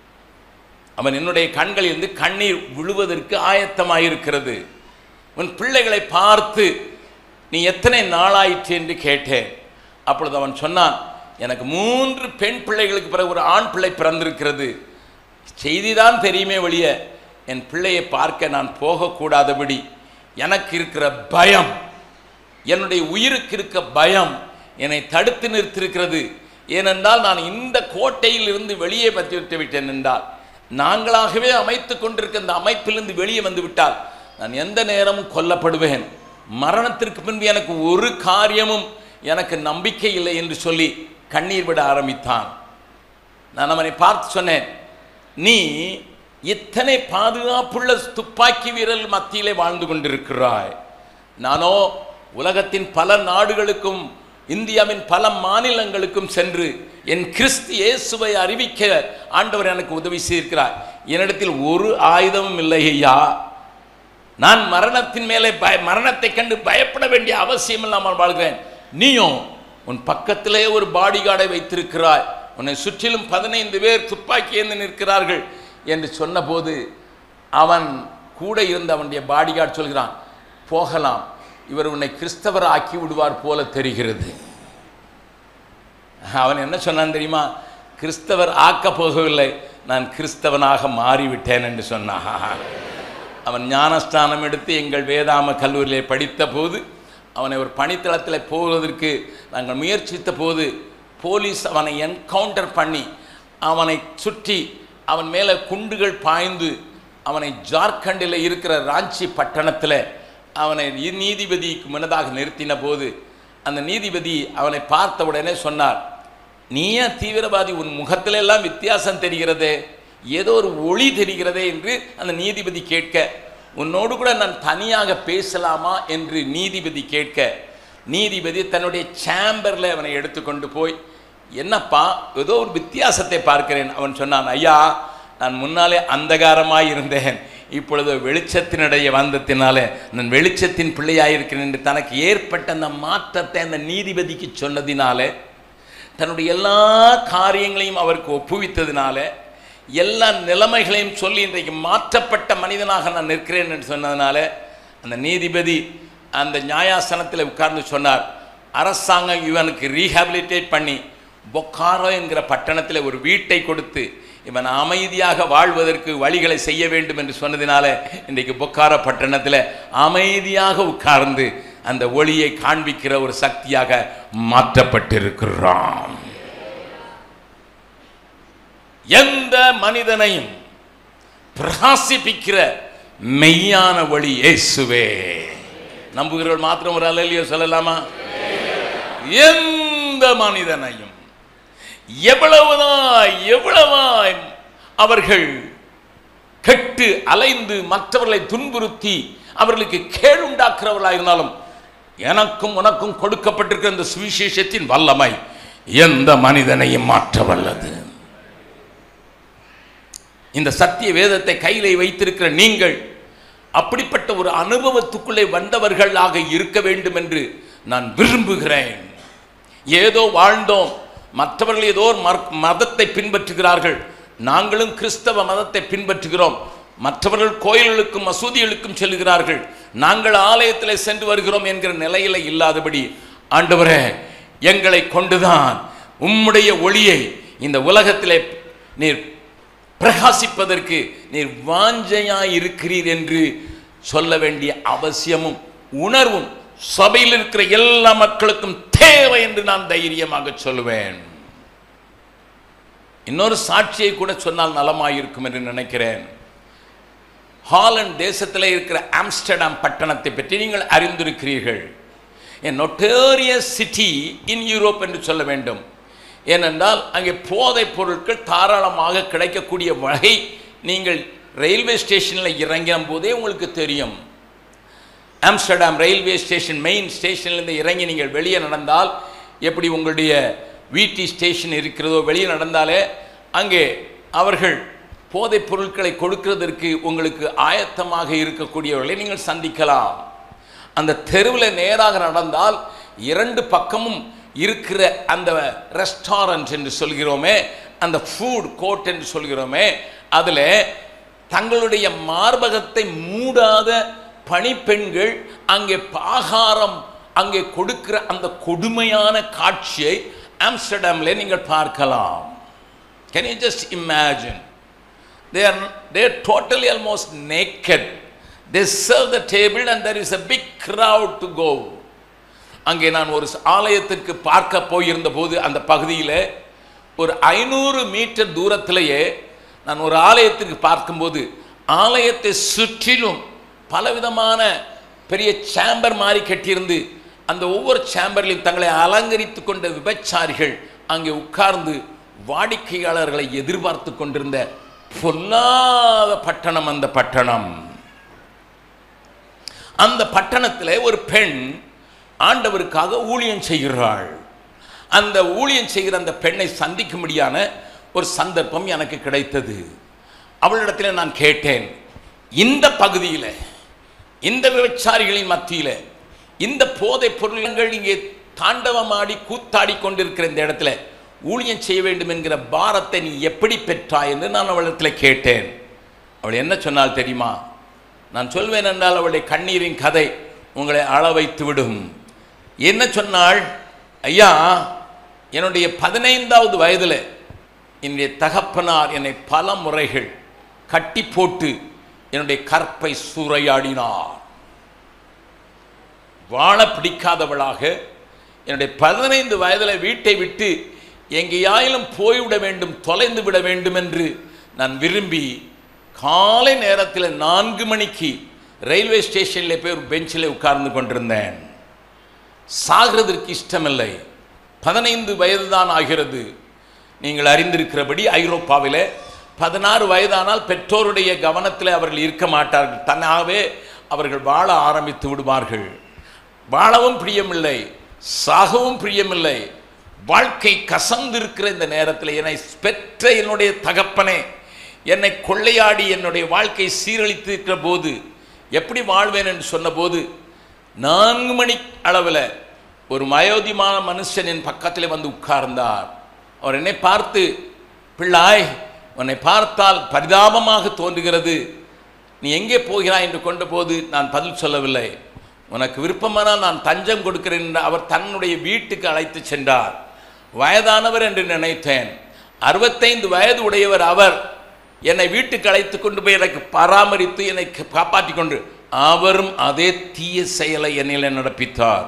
S1: அவன் என்னுடைய கண்களிலிருந்து கண்ணீர் விழுவதற்கு ஆயத்தமாயிருக்கிறது உன் பிள்ளைகளை பார்த்து நீ எத்தனை நாளாயிற்று என்று கேட்டேன் அப்பொழுது அவன் சொன்னான் எனக்கு மூன்று பெண் பிள்ளைகளுக்கு பிறகு ஒரு ஆண் பிள்ளை பிறந்திருக்கிறது செய்திதான் தெரியுமே வெளிய என் பிள்ளையை பார்க்க நான் போகக்கூடாதபடி எனக்கு இருக்கிற பயம் என்னுடைய உயிருக்கு இருக்க பயம் என்னை தடுத்து நிறுத்திருக்கிறது ஏனென்றால் நான் இந்த கோட்டையில் இருந்து வெளியே பற்றி விட்டேன் என்றால் நாங்களாகவே அமைத்து கொண்டிருக்க இந்த அமைப்பிலிருந்து வெளியே வந்து விட்டால் நான் எந்த நேரமும் கொல்லப்படுவேன் மரணத்திற்கு பின்பு எனக்கு ஒரு காரியமும் எனக்கு நம்பிக்கை இல்லை என்று சொல்லி கண்ணீர் விட ஆரம்பித்தான் நான் அவனை பார்த்து சொன்னேன் நீ இத்தனை பாதுகாப்புள்ள துப்பாக்கி வீரல் மத்தியிலே வாழ்ந்து கொண்டிருக்கிறாய் நானோ உலகத்தின் பல நாடுகளுக்கும் இந்தியாவின் பல மாநிலங்களுக்கும் சென்று என் கிறிஸ்து இயேசுவை அறிவிக்க ஆண்டவர் எனக்கு உதவி செய்திருக்கிறார் என்னிடத்தில் ஒரு ஆயுதமும் இல்லை ஐயா நான் மரணத்தின் மேலே பய மரணத்தை கண்டு பயப்பட வேண்டிய அவசியம் இல்லாமல் வாழ்கிறேன் நீயும் உன் பக்கத்திலே ஒரு பாடிகார்டை வைத்திருக்கிறாய் உன்னை சுற்றிலும் பதினைந்து பேர் துப்பாக்கி ஏந்து நிற்கிறார்கள் என்று சொன்னபோது அவன் கூட இருந்த அவனுடைய பாடிகார்டு சொல்கிறான் போகலாம் இவர் உன்னை கிறிஸ்தவர் ஆக்கி விடுவார் போல தெரிகிறது அவன் என்ன சொன்னான் தெரியுமா கிறிஸ்தவர் ஆக்கப் போகவில்லை நான் கிறிஸ்தவனாக மாறிவிட்டேன் என்று சொன்னான் அவன் ஞானஸ்தானம் எடுத்து எங்கள் வேதாம கல்லூரியிலே படித்த போது அவனை ஒரு பணித்தளத்தில் போவதற்கு நாங்கள் முயற்சித்த போது போலீஸ் அவனை என்கவுண்டர் பண்ணி அவனை சுற்றி அவன் மேலே குண்டுகள் பாய்ந்து அவனை ஜார்க்கண்டில் இருக்கிற ராஞ்சி பட்டணத்தில் அவனை இ- நீதிபதிக்கு முன்னதாக நிறுத்தின போது அந்த நீதிபதி அவனை பார்த்த உடனே சொன்னார் நீ ஏன் தீவிரவாதி உன் முகத்துல எல்லாம் வித்தியாசம் தெரிகிறதே ஏதோ ஒரு ஒளி தெரிகிறதே என்று அந்த நீதிபதி கேட்க உன்னோடு கூட நான் தனியாக பேசலாமா என்று நீதிபதி கேட்க நீதிபதி தன்னுடைய சேம்பரில் அவனை எடுத்துக்கொண்டு போய் என்னப்பா ஏதோ ஒரு வித்தியாசத்தை பார்க்கிறேன் அவன் சொன்னான் ஐயா நான் முன்னாலே அந்தகாரமாய் இருந்தேன் இப்பொழுது வெளிச்சத்தினிடையே வந்ததினாலே நான் வெளிச்சத்தின் பிள்ளையாயிருக்கிறேன் என்று தனக்கு ஏற்பட்ட அந்த மாற்றத்தை அந்த நீதிபதிக்கு சொன்னதினாலே தன்னுடைய எல்லா காரியங்களையும் அவருக்கு ஒப்புவித்ததினால எல்லா நிலைமைகளையும் சொல்லி இன்றைக்கு மாற்றப்பட்ட மனிதனாக நான் நிற்கிறேன் என்று சொன்னதுனால அந்த நீதிபதி அந்த நியாயாசனத்தில் உட்கார்ந்து சொன்னார் அரசாங்கம் இவனுக்கு ரீஹாபிலிட்டேட் பண்ணி பொக்காரோ என்கிற பட்டணத்தில் ஒரு வீட்டை கொடுத்து இவன் அமைதியாக வாழ்வதற்கு வழிகளை செய்ய வேண்டும் என்று சொன்னதினால இன்றைக்கு பொக்காரோ பட்டணத்தில் அமைதியாக உட்கார்ந்து அந்த ஒளியை காண்பிக்கிற ஒரு சக்தியாக மாற்றப்பட்டிருக்கிறான் எந்த மனிதனையும் பிரகாசிப்பிக்கிற மெய்யான ஒளி இயேசுவே நம்புகிறவர்கள் மாத்திரம் ஒரு அலையிலையோ சொல்லலாமா எந்த மனிதனையும் எவ்வளவுதாய் எவ்வளவாய் அவர்கள் கெட்டு அலைந்து மற்றவர்களை துன்புறுத்தி அவர்களுக்கு கேடுண்டாக்குறவர்களாக இருந்தாலும் எனக்கும் உனக்கும் கொடுக்கப்பட்டிருக்கிற இந்த சுவிசேஷத்தின் வல்லமை எந்த மனிதனையும் மாற்ற வல்லது இந்த சத்திய வேதத்தை கையிலே வைத்திருக்கிற நீங்கள் அப்படிப்பட்ட ஒரு அனுபவத்துக்குள்ளே வந்தவர்களாக இருக்க வேண்டும் என்று நான் விரும்புகிறேன் ஏதோ வாழ்ந்தோம் மற்றவர்கள் ஏதோ ஒரு மர்- மதத்தை பின்பற்றுகிறார்கள் நாங்களும் கிறிஸ்தவ மதத்தை பின்பற்றுகிறோம் மற்றவர்கள் கோயில்களுக்கும் மசூதிகளுக்கும் செல்கிறார்கள் நாங்கள் ஆலயத்தில் சென்று வருகிறோம் என்கிற நிலையில இல்லாதபடி ஆண்டவரே எங்களை கொண்டுதான் உம்முடைய ஒளியை இந்த உலகத்திலே நீர் பிரகாசிப்பதற்கு நீர் வாஞ்சையாய் இருக்கிறீர் என்று சொல்ல வேண்டிய அவசியமும் உணர்வும் சபையில் இருக்கிற எல்லா மக்களுக்கும் தேவை என்று நான் தைரியமாக சொல்லுவேன் இன்னொரு சாட்சியை கூட சொன்னால் நலமாயிருக்கும் என்று நினைக்கிறேன் ஹாலண்ட் தேசத்தில் இருக்கிற ஆம்ஸ்டர்டாம் பட்டணத்தை பற்றி நீங்கள் அறிந்திருக்கிறீர்கள் எ நொட்டேரியஸ் சிட்டி இன் யூரோப் என்று சொல்ல வேண்டும் ஏனென்றால் அங்கே போதைப் பொருட்கள் தாராளமாக கிடைக்கக்கூடிய வகை நீங்கள் ரயில்வே ஸ்டேஷனில் இறங்கின போதே உங்களுக்கு தெரியும் ஆம்ஸ்டர்டாம் ரயில்வே ஸ்டேஷன் மெயின் ஸ்டேஷன்லேருந்து இறங்கி நீங்கள் வெளியே நடந்தால் எப்படி உங்களுடைய வீட்டி ஸ்டேஷன் இருக்கிறதோ வெளியே நடந்தாலே அங்கே அவர்கள் போதைப் பொருட்களை கொடுக்கிறதற்கு உங்களுக்கு ஆயத்தமாக இருக்கக்கூடியவர்களை நீங்கள் சந்திக்கலாம் அந்த தெருவில் நேராக நடந்தால் இரண்டு பக்கமும் இருக்கிற அந்த ரெஸ்டாரண்ட் என்று சொல்கிறோமே அந்த ஃபுட் கோர்ட் என்று சொல்கிறோமே அதில் தங்களுடைய மார்பகத்தை மூடாத பணிப்பெண்கள் அங்கே ஆகாரம் அங்கே கொடுக்கிற அந்த கொடுமையான காட்சியை ஆம்ஸ்டர்டாமில் நீங்கள் பார்க்கலாம் can you just imagine they are they are totally almost naked they serve the table and there is a big crowd to go அங்கே நான் ஒரு ஆலயத்திற்கு பார்க்க போயிருந்த போது அந்த பகுதியில் ஒரு ஐநூறு மீட்டர் தூரத்திலேயே நான் ஒரு ஆலயத்திற்கு பார்க்கும்போது ஆலயத்தை சுற்றிலும் பலவிதமான பெரிய சேம்பர் மாதிரி கட்டியிருந்து அந்த ஒவ்வொரு சேம்பர்லையும் தங்களை அலங்கரித்து கொண்ட விபச்சாரிகள் அங்கே உட்கார்ந்து வாடிக்கையாளர்களை எதிர்பார்த்து கொண்டிருந்த பொல்லாத பட்டணம் அந்த பட்டணம் அந்த பட்டணத்தில் ஒரு பெண் ஆண்டவருக்காக ஊழியம் செய்கிறாள் அந்த ஊழியம் செய்கிற அந்த பெண்ணை சந்திக்கும்படியான ஒரு சந்தர்ப்பம் எனக்கு கிடைத்தது அவளிடத்தில் நான் கேட்டேன் இந்த பகுதியில் இந்த விபச்சாரிகளின் மத்தியில் இந்த போதைப் பொருள்கள் இங்கே தாண்டவமாடி கூத்தாடி கொண்டிருக்கிற இந்த இடத்துல ஊழியம் செய்ய வேண்டும் என்கிற பாரத்தை நீ எப்படி பெற்றாய் என்று நான் அவளிடத்தில் கேட்டேன் அவள் என்ன சொன்னால் தெரியுமா நான் சொல்வேன் என்றால் அவளுடைய கண்ணீரின் கதை உங்களை அள வைத்து விடும் என்ன சொன்னாள் ஐயா என்னுடைய பதினைந்தாவது வயதில் என்னுடைய தகப்பனார் என்னை பல முறைகள் கட்டி போட்டு என்னுடைய கற்பை சூறையாடினார் வாழ பிடிக்காதவளாக என்னுடைய பதினைந்து வயதில் வீட்டை விட்டு எங்கேயாயிலும் போய்விட வேண்டும் தொலைந்து விட வேண்டும் என்று நான் விரும்பி காலை நேரத்தில் நான்கு மணிக்கு ரயில்வே ஸ்டேஷனில் போய் ஒரு பெஞ்சில் உட்கார்ந்து கொண்டிருந்தேன் சாகிறதற்கு இஷ்டமில்லை பதினைந்து வயது தான் ஆகிறது நீங்கள் அறிந்திருக்கிறபடி ஐரோப்பாவில் பதினாறு வயதானால் பெற்றோருடைய கவனத்தில் அவர்கள் இருக்க மாட்டார்கள் தன்னாகவே அவர்கள் வாழ ஆரம்பித்து விடுவார்கள் வாழவும் பிரியமில்லை சாகவும் பிரியமில்லை வாழ்க்கை கசந்திருக்கிற இந்த நேரத்தில் என்னை பெற்ற என்னுடைய தகப்பனே என்னை கொள்ளையாடி என்னுடைய வாழ்க்கை சீரழித்து இருக்கிற போது எப்படி வாழ்வேன் என்று சொன்னபோது நான்கு மணி அளவில் ஒரு மயோதிமான மனுஷன் என் பக்கத்தில் வந்து உட்கார்ந்தார் அவர் என்னை பார்த்து பிள்ளாய் உன்னை பார்த்தால் பரிதாபமாக தோன்றுகிறது நீ எங்கே போகிறாய் என்று கொண்டபோது நான் பதில் சொல்லவில்லை உனக்கு விருப்பமானால் நான் தஞ்சம் கொடுக்கிறேன் என்று அவர் தன்னுடைய வீட்டுக்கு அழைத்து சென்றார் வயதானவர் என்று நினைத்தேன் அறுபத்தைந்து வயது உடையவர் அவர் என்னை வீட்டுக்கு அழைத்து கொண்டு போய் எனக்கு பராமரித்து என்னை காப்பாற்றி கொண்டு அவரும் அதே தீய செயலை என்னில் நடப்பித்தார்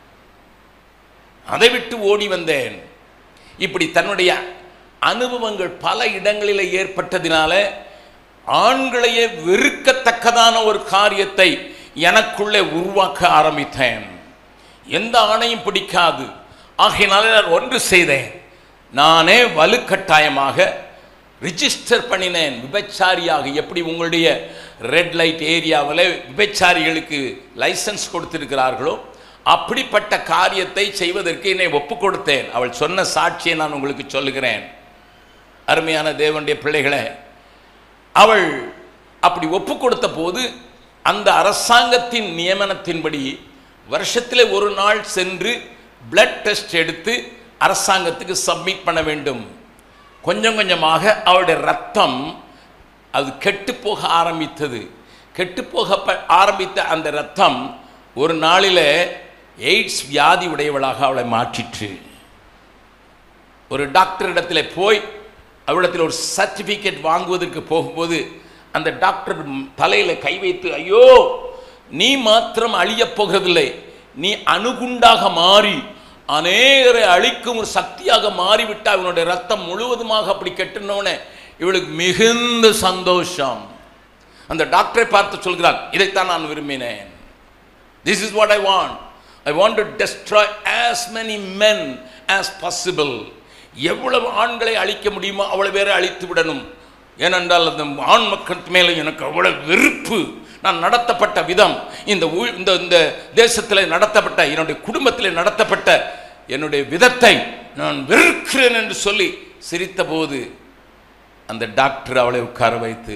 S1: அதை விட்டு ஓடி வந்தேன் இப்படி தன்னுடைய அனுபவங்கள் பல இடங்களில் ஏற்பட்டதினால ஆண்களையே வெறுக்கத்தக்கதான ஒரு காரியத்தை எனக்குள்ளே உருவாக்க ஆரம்பித்தேன் எந்த ஆணையும் பிடிக்காது ஆகையினால நான் ஒன்று செய்தேன் நானே வலுக்கட்டாயமாக ரிஜிஸ்டர் பண்ணினேன் விபச்சாரியாக எப்படி உங்களுடைய ரெட் லைட் ஏரியாவில் விபச்சாரிகளுக்கு லைசன்ஸ் கொடுத்திருக்கிறார்களோ அப்படிப்பட்ட காரியத்தை செய்வதற்கு என்னை ஒப்பு கொடுத்தேன் அவள் சொன்ன சாட்சியை நான் உங்களுக்கு சொல்லுகிறேன் அருமையான தேவனுடைய பிள்ளைகளே அவள் அப்படி ஒப்பு கொடுத்த போது அந்த அரசாங்கத்தின் நியமனத்தின்படி வருஷத்தில் ஒரு நாள் சென்று பிளட் டெஸ்ட் எடுத்து அரசாங்கத்துக்கு சப்மிட் பண்ண வேண்டும் கொஞ்சம் கொஞ்சமாக அவளுடைய ரத்தம் அது கெட்டு போக ஆரம்பித்தது கெட்டு போக ப- ஆரம்பித்த அந்த ரத்தம் ஒரு நாளில் எய்ட்ஸ் வியாதி உடையவளாக அவளை மாற்றிற்று ஒரு டாக்டர் இடத்துல போய் அவரிடத்தில் ஒரு சர்டிஃபிகேட் வாங்குவதற்கு போகும்போது அந்த டாக்டர் தலையில் கை வைத்து ஐயோ நீ மாத்திரம் அழியப் போகிறதில்லை நீ அணுகுண்டாக மாறி அநேகரை அழிக்கும் ஒரு சக்தியாக மாறிவிட்டா இவனுடைய ரத்தம் முழுவதுமாக அப்படி கெட்டுனோடனே இவளுக்கு மிகுந்த சந்தோஷம் அந்த டாக்டரை பார்த்து சொல்கிறான் இதைத்தான் நான் விரும்பினேன் this is what I want I want to destroy as many men as possible எவ்வளவு ஆண்களை அழிக்க முடியுமோ அவ்வளவு பேரை அழித்து விடணும் ஏனென்றால் அந்த ஆண் மக்கள் மேலே எனக்கு அவ்வளவு வெறுப்பு நான் நடத்தப்பட்ட விதம் இந்த ஊ- இந்த இந்த தேசத்தில் நடத்தப்பட்ட என்னுடைய குடும்பத்தில் நடத்தப்பட்ட என்னுடைய விதத்தை நான் வெறுக்கிறேன் என்று சொல்லி சிரித்தபோது அந்த டாக்டர் அவளை உட்கார வைத்து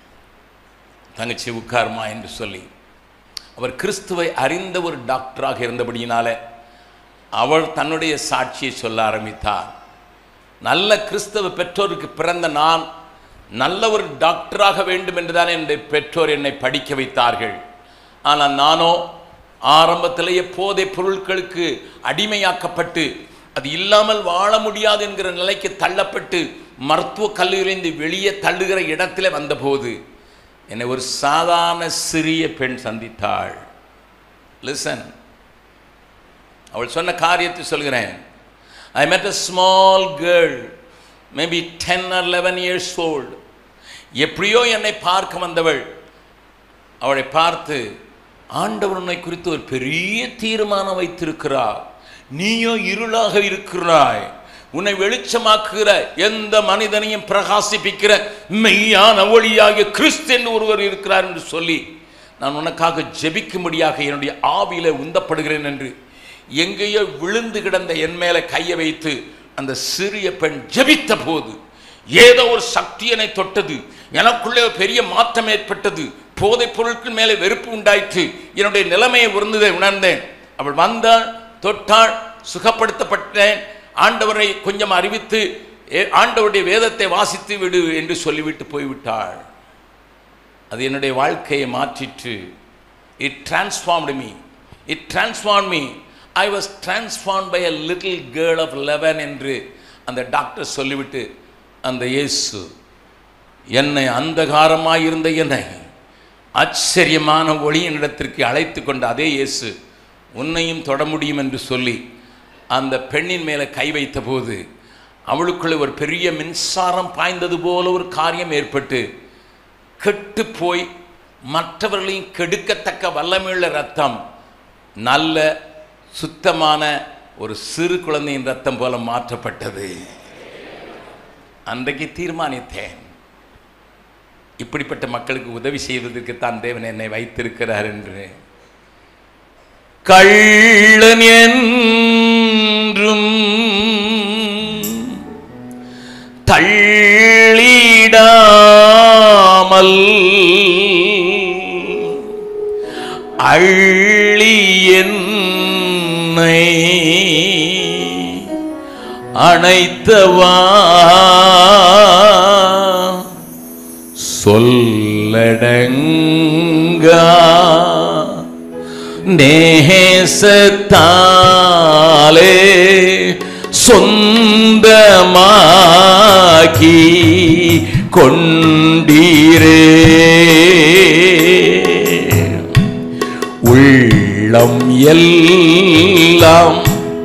S1: தங்கச்சி உட்காருமா என்று சொல்லி அவர் கிறிஸ்துவை அறிந்த ஒரு டாக்டராக இருந்தபடியினால அவள் தன்னுடைய சாட்சியை சொல்ல ஆரம்பித்தார் நல்ல கிறிஸ்தவ பெற்றோருக்கு பிறந்த நான் நல்ல ஒரு டாக்டராக வேண்டும் என்றுதான் என்னுடைய பெற்றோர் என்னை படிக்க வைத்தார்கள் ஆனால் நானோ ஆரம்பத்திலேயே போதை பொருட்களுக்கு அடிமையாக்கப்பட்டு அது இல்லாமல் வாழ முடியாது என்கிற நிலைக்கு தள்ளப்பட்டு மருத்துவக் கல்லூரியிலிருந்து வெளியே தள்ளுகிற இடத்துல வந்தபோது என்னை ஒரு சாதாரண சிறிய பெண் சந்தித்தாள் லிசன் அவள் சொன்ன காரியத்தை சொல்கிறேன் I met a small girl maybe ten or eleven years old எப்படியோ என்னை பார்க்க வந்தவள் அவளை பார்த்து ஆண்டவர் உன்னை குறித்து ஒரு பெரிய தீர்மானம் வைத்திருக்கிறார் நீயோ இருளாக இருக்கிறாய் உன்னை வெளிச்சமாக்குகிற எந்த மனிதனையும் பிரகாசிப்பிக்கிற மெய்யான ஒளியாகிய கிறிஸ்து என்று ஒருவர் இருக்கிறார் என்று சொல்லி நான் உனக்காக ஜெபிக்கும்படியாக என்னுடைய ஆவியில உந்தப்படுகிறேன் என்று எங்கேயோ விழுந்து கிடந்த என் மேலே கையை வைத்து அந்த சிறிய பெண் ஜெபித்த போது ஏதோ ஒரு சக்தி என்னை தொட்டது எனக்குள்ளே ஒரு பெரிய மாற்றம் ஏற்பட்டது போதைப் பொருட்கள் மேலே வெறுப்பு உண்டாயிற்று என்னுடைய நிலைமையை உணர்ந்ததை உணர்ந்தேன் அவள் வந்தாள் தொட்டாள் சுகப்படுத்தப்பட்டேன் ஆண்டவரை கொஞ்சம் அறிவித்து "ஏ- ஆண்டவருடைய வேதத்தை வாசித்து விடு என்று சொல்லிவிட்டு போய்விட்டாள் அது என்னுடைய வாழ்க்கையை மாற்றிற்று it transformed me it transform me I was transform by a little girl of eleven என்று அந்த டாக்டர் சொல்லிவிட்டு அந்த இயேசு என்னை அந்தகாரமாய் இருந்த என்னை ஆச்சரியமான ஒளியினிடத்திற்கு அழைத்து கொண்ட அதே இயேசு உன்னையும் தொட முடியும் என்று சொல்லி அந்த பெண்ணின் மேலே கை வைத்தபோது அவளுக்குள்ளே ஒரு பெரிய மின்சாரம் பாய்ந்தது போல ஒரு காரியம் ஏற்பட்டு கெட்டு போய் மற்றவர்களையும் கெடுக்கத்தக்க வல்லமையுள்ள ரத்தம் நல்ல சுத்தமான ஒரு சிறு குழந்தையின் ரத்தம் போல மாற்றப்பட்டது அன்றைக்கு தீர்மானித்தேன் இப்படிப்பட்ட மக்களுக்கு உதவி செய்வதற்கு தான் தேவன் என்னை வைத்திருக்கிறார் என்று கள்ளன் என்றும் தள்ளிடாமல் அள்ளி என்னை அணைத்தவா சொல்லடங்கா நேசத்தாலே சொந்தமாக்கி கொண்டீரே உள்ளம் எல்லாம்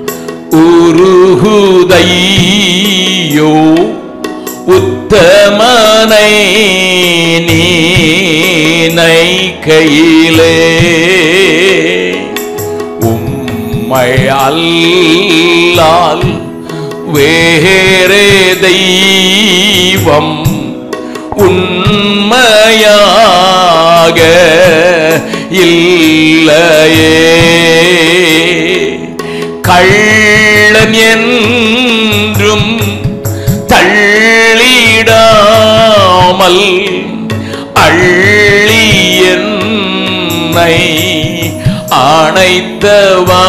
S1: உருகுதையோ உத்தமனை நீனை கையிலே உம்மை அல்லால் வேறே தெய்வம் உண்மையாக இல்லையே கள்ளன் என்றும் தள்ளிடாமல் அள்ளி என்னை ஆணைத்தவா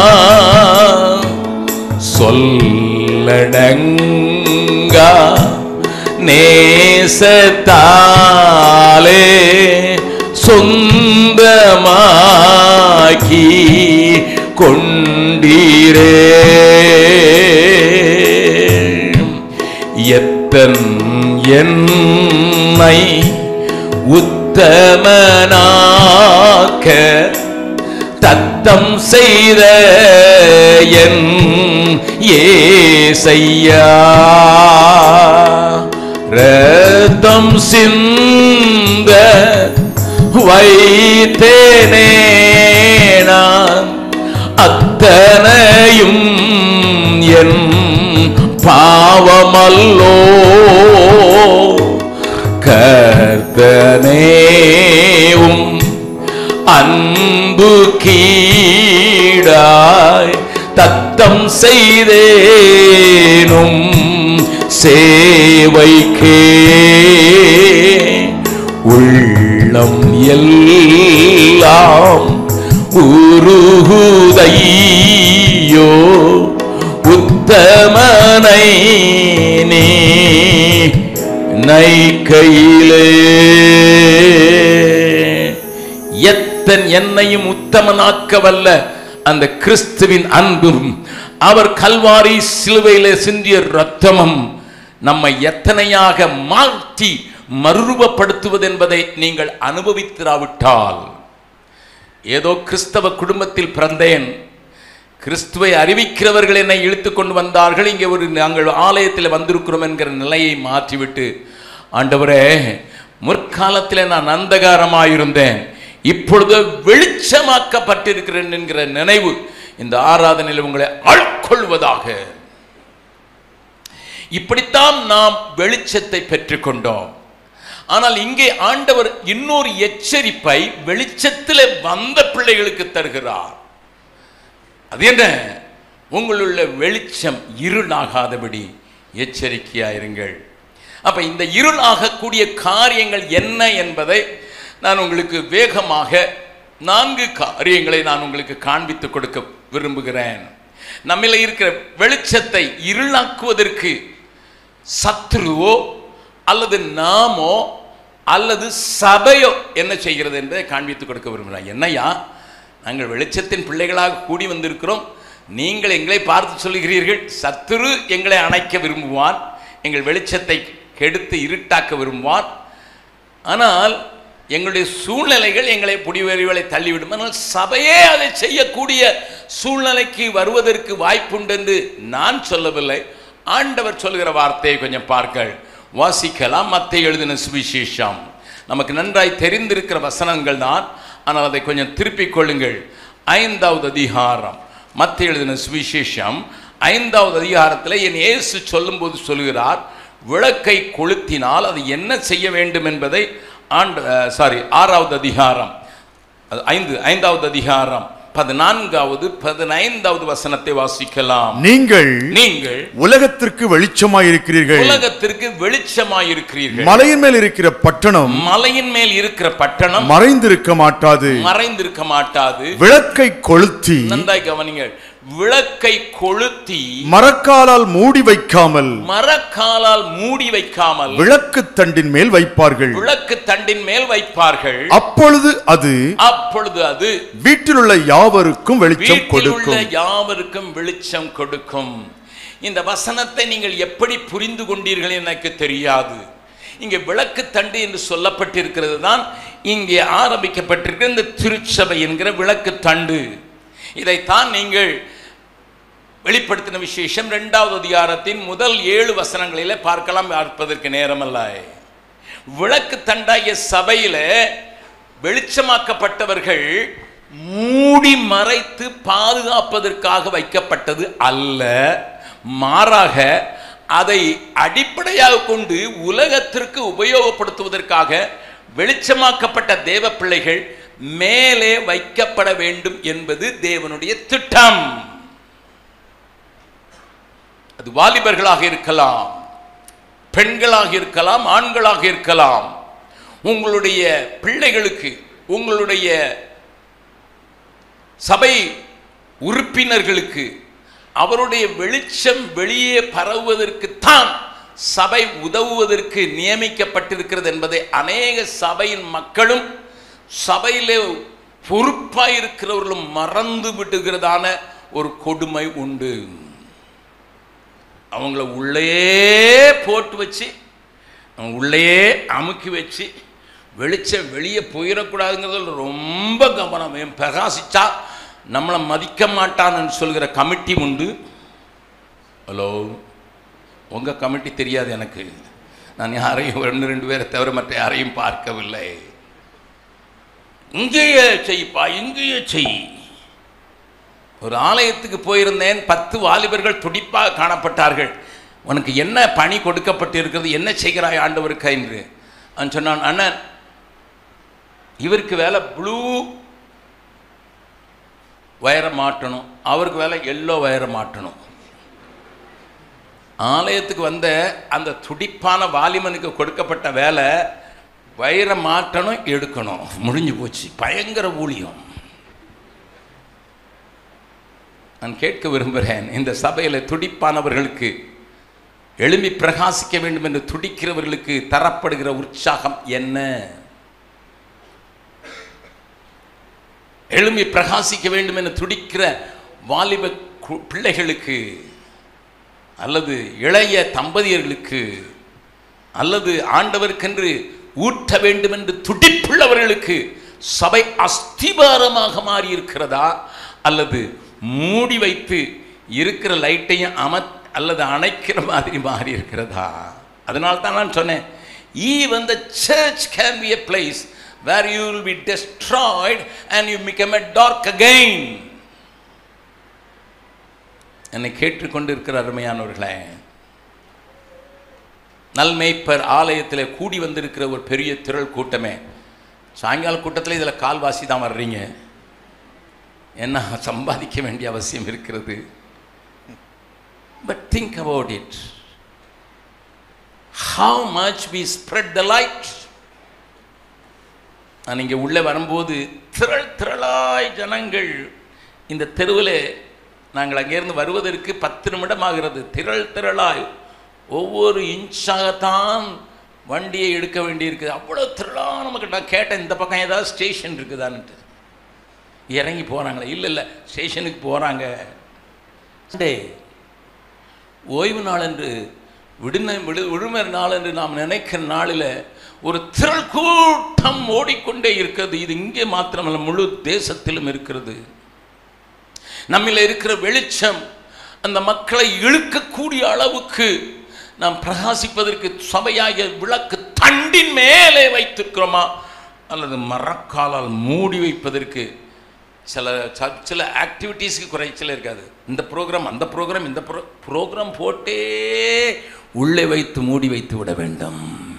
S1: சொல்லடங்கா நேசத்தாலே சொந்தமாக்கி கொண்டீரே ஒருத்தன் என்னை உத்தமனாக்க தத்தம் செய்த என் ஏசையா ரத்தம் சிந்த வைத்தேனே நான் அத்தனையும் என் பாவமல்லோ கர்த்தனேவும் அன்பு கீடாய் தத்தம் செய்தேனும் சேவைக்கே உள்ளம் எல்லாம் உருகுதையோ உத்தமனை நீ நைக்கையிலே எத்தன் என்னையும் உத்தமனாக்க வல்ல அந்த கிறிஸ்துவின் அன்பும் அவர் கல்வாரி சிலுவையிலே சிந்திய ரத்தமும் நம்மை எத்தனையாக மாற்றி மறுரூபப்படுத்துவது என்பதை நீங்கள் அனுபவித்திராவிட்டால் ஏதோ கிறிஸ்தவ குடும்பத்தில் பிறந்தேன் கிறிஸ்துவை அறிவிக்கிறவர்கள் என்னை இழுத்து கொண்டு வந்தார்கள் இங்கே ஒரு நாங்கள் ஆலயத்தில் வந்திருக்கிறோம் என்கிற நிலையை மாற்றிவிட்டு ஆண்டவரே முற்காலத்தில் நான் அந்தகாரமாயிருந்தேன் இப்பொழுது வெளிச்சமாக்கப்பட்டிருக்கிறேன் என்கிற நினைவு இந்த ஆராதனையில் உங்களை ஆட்கொள்வதாக இப்படித்தான் நாம் வெளிச்சத்தை பெற்றுக்கொண்டோம் ஆனால் இங்கே ஆண்டவர் இன்னொரு எச்சரிப்பை வெளிச்சத்தில் வந்த பிள்ளைகளுக்கு தருகிறார் அது என்ன உங்களுள்ள வெளிச்சம் இருளாகாதபடி எச்சரிக்கையாயிருங்கள் அப்ப இந்த இருள் ஆகக்கூடிய காரியங்கள் என்ன என்பதை நான் உங்களுக்கு வேகமாக நான்கு காரியங்களை நான் உங்களுக்கு காண்பித்து கொடுக்க விரும்புகிறேன் நம்மில இருக்கிற வெளிச்சத்தை இருளாக்குவதற்கு சத்ருவோ அல்லது நாமோ அல்லது சபையோ என்ன செய்கிறது என்பதை காண்பித்து கொடுக்க விரும்புகிறேன் என்னையா நாங்கள் வெளிச்சத்தின் பிள்ளைகளாக கூடி வந்திருக்கிறோம் நீங்கள் எங்களை பார்த்து சொல்லுகிறீர்கள் சத்துரு எங்களை அணைக்க விரும்புவான் எங்கள் வெளிச்சத்தை கெடுத்து இருட்டாக்க விரும்புவான் ஆனால் எங்களுடைய சூழ்நிலைகள் எங்களை புடிவெறிகளை தள்ளிவிடும் ஆனால் சபையே அதை செய்யக்கூடிய சூழ்நிலைக்கு வருவதற்கு வாய்ப்புண்டு என்று நான் சொல்லவில்லை ஆண்டவர் சொல்கிற வார்த்தையை கொஞ்சம் பார்க்கள் வாசிக்கலாம் மத்திய எழுதின சுவிசேஷம் நமக்கு நன்றாய் தெரிந்திருக்கிற வசனங்கள் தான் ஆனால் அதை கொஞ்சம் திருப்பிக் கொள்ளுங்கள் ஐந்தாவது அதிகாரம் மத்திய எழுதின சுவிசேஷம் ஐந்தாவது அதிகாரத்தில் என் இயேசு சொல்லும்போது சொல்கிறார் விளக்கை கொளுத்தினால் அது என்ன செய்ய வேண்டும் என்பதை ஆண்டு சாரி ஆறாவது அதிகாரம் அது ஐந்து ஐந்தாவது அதிகாரம் பதினான்காவது பதினைந்தாவது வசனத்தை வாசிக்கலாம்
S2: நீங்கள்
S1: நீங்கள்
S2: உலகத்திற்கு வெளிச்சமாயிருக்கிறீர்கள்
S1: உலகத்திற்கு வெளிச்சமாயிருக்கிறீர்கள்
S2: மலையின் மேல் இருக்கிற பட்டணம்
S1: மலையின் மேல் இருக்கிற பட்டணம்
S2: மறைந்திருக்க மாட்டாது
S1: மறைந்திருக்க மாட்டாது
S2: விளக்கை கொளுத்தி
S1: நன்றாய் கவனிங்கள் விளக்கை கொளுத்தி
S2: மரக்காலால் மூடி வைக்காமல்
S1: மரக்காலால் மூடி வைக்காமல்
S2: விளக்கு தண்டின் மேல் வைப்பார்கள்
S1: விளக்கு தண்டின் மேல் வைப்பார்கள்
S2: அப்பொழுது அது
S1: அப்பொழுது அது
S2: வீட்டில் உள்ள யாவருக்கும் வெளிச்சம்
S1: வீட்டில் உள்ள
S2: கொடுக்கும்
S1: யாவருக்கும் வெளிச்சம் கொடுக்கும் இந்த வசனத்தை நீங்கள் எப்படி புரிந்து கொண்டீர்கள் எனக்கு தெரியாது இங்கே விளக்கு தண்டு என்று சொல்லப்பட்டிருக்கிறது தான் இங்கே ஆரம்பிக்கப்பட்டிருக்கிற இந்த திருச்சபை என்கிற விளக்கு தண்டு இதைத்தான் நீங்கள் வெளிப்படுத்தின விசேஷம் இரண்டாவது அதிகாரத்தின் முதல் ஏழு வசனங்களிலே பார்க்கலாம் பார்ப்பதற்கு நேரமல்ல விளக்கு தண்டாகிய சபையில வெளிச்சமாக்கப்பட்டவர்கள் மூடி மறைத்து பாதுகாப்பதற்காக வைக்கப்பட்டது அல்ல மாறாக அதை அடிப்படையாக கொண்டு உலகத்திற்கு உபயோகப்படுத்துவதற்காக வெளிச்சமாக்கப்பட்ட தேவ பிள்ளைகள் மேலே வைக்கப்பட வேண்டும் என்பது தேவனுடைய திட்டம் அது வாலிபர்களாக இருக்கலாம் பெண்களாக இருக்கலாம் ஆண்களாக இருக்கலாம் உங்களுடைய பிள்ளைகளுக்கு உங்களுடைய சபை உறுப்பினர்களுக்கு அவருடைய வெளிச்சம் வெளியே பரவுவதற்குத்தான் சபை உதவுவதற்கு நியமிக்கப்பட்டிருக்கிறது என்பதை அநேக சபையின் மக்களும் சபையிலே பொறுப்பாய் இருக்கிறவர்களும் மறந்து விடுகிறதான ஒரு கொடுமை உண்டு அவங்கள உள்ளே போட்டு வச்சு அவங்க உள்ளேயே அமுக்கி வச்சு வெளிச்சம் வெளியே போயிடக்கூடாதுங்கிறதுல ரொம்ப கவனம் இவன் பிரகாசிச்சா நம்மளை மதிக்க மாட்டான்னு சொல்கிற கமிட்டி உண்டு ஹலோ உங்கள் கமிட்டி தெரியாது எனக்கு நான் யாரையும் ஒன்று ரெண்டு பேரை தவிர மற்ற யாரையும் பார்க்கவில்லை இங்கேயே செய்ப்பா இங்கேயே செய் ஒரு ஆலயத்துக்கு போயிருந்தேன் பத்து வாலிபர்கள் துடிப்பாக காணப்பட்டார்கள் உனக்கு என்ன பணி கொடுக்கப்பட்டு இருக்கிறது என்ன செய்கிறாய் ஆண்டவருக்கு என்று அவன் சொன்னான் அண்ணன் இவருக்கு வேலை ப்ளூ வயரை மாட்டணும் அவருக்கு வேலை எல்லோ வயரை மாட்டணும் ஆலயத்துக்கு வந்த அந்த துடிப்பான வாலிமனுக்கு கொடுக்கப்பட்ட வேலை வயிறை மாற்றணும் எடுக்கணும் முடிஞ்சு போச்சு பயங்கர ஊழியம் நான் கேட்க விரும்புகிறேன் இந்த சபையில் துடிப்பானவர்களுக்கு எழும்பி பிரகாசிக்க வேண்டும் என்று துடிக்கிறவர்களுக்கு தரப்படுகிற உற்சாகம் என்ன எழும்பி பிரகாசிக்க வேண்டும் என்று துடிக்கிற வாலிப கு- பிள்ளைகளுக்கு அல்லது இளைய தம்பதியர்களுக்கு அல்லது ஆண்டவருக்கென்று ஊட்ட வேண்டும் என்று துடிப்புள்ளவர்களுக்கு சபை அஸ்திபாரமாக மாறி இருக்கிறதா அல்லது மூடி வைத்து இருக்கிற லைட்டையும் அம அல்லது அணைக்கிற மாதிரி மாறி இருக்கிறதா அதனால தான் நான் சொன்னேன் even the church can be a place where you will be destroyed and you become a dark again என்னை கேட்டுக்கொண்டு இருக்கிற அருமையானவர்களே நல்மேய்ப்பர் ஆலயத்தில் கூடி வந்திருக்கிற ஒரு பெரிய திரள் கூட்டமே சாயங்கால கூட்டத்தில் இதில் கால்வாசி தான் வர்றீங்க என்ன சம்பாதிக்க வேண்டிய அவசியம் இருக்கிறது but think about it how much we spread the light நான் இங்கே உள்ளே வரும்போது திரள் திரளாய் ஜனங்கள் இந்த தெருவில் நாங்கள் அங்கேருந்து வருவதற்கு பத்து நிமிடம் ஆகிறது திரள் திரளாய் ஒவ்வொரு இன்ச்சாகத்தான் வண்டியை எடுக்க வேண்டியிருக்குது அவ்வளோ திரளாக நமக்கு நான் கேட்டேன் இந்த பக்கம் ஏதாவது ஸ்டேஷன் இருக்குதான்ட்டு இறங்கி போகிறாங்களே இல்லை இல்லை ஸ்டேஷனுக்கு போகிறாங்க டே ஓய்வு நாள் என்று விடுன விடு விடுமுறை நாள் என்று நாம் நினைக்கிற நாளில் ஒரு திரள் கூட்டம் ஓடிக்கொண்டே இருக்கிறது இது இங்கே மாத்திரமல்ல முழு தேசத்திலும் இருக்கிறது நம்மில் இருக்கிற வெளிச்சம் அந்த மக்களை இழுக்கக்கூடிய அளவுக்கு நாம் பிரகாசிப்பதற்கு சபையாகிய விளக்கு தண்டின் மேலே வைத்திருக்கிறோமா அல்லது மரக்காலால் மூடி வைப்பதற்கு சில ச- சில ஆக்டிவிட்டீஸ்க்கு குறைச்சல் இருக்காது இந்த ப்ரோக்ராம் அந்த ப்ரோக்ராம் இந்த ப்ரோ ப்ரோக்ராம் போட்டே உள்ளே வைத்து மூடி வைத்து விட வேண்டும்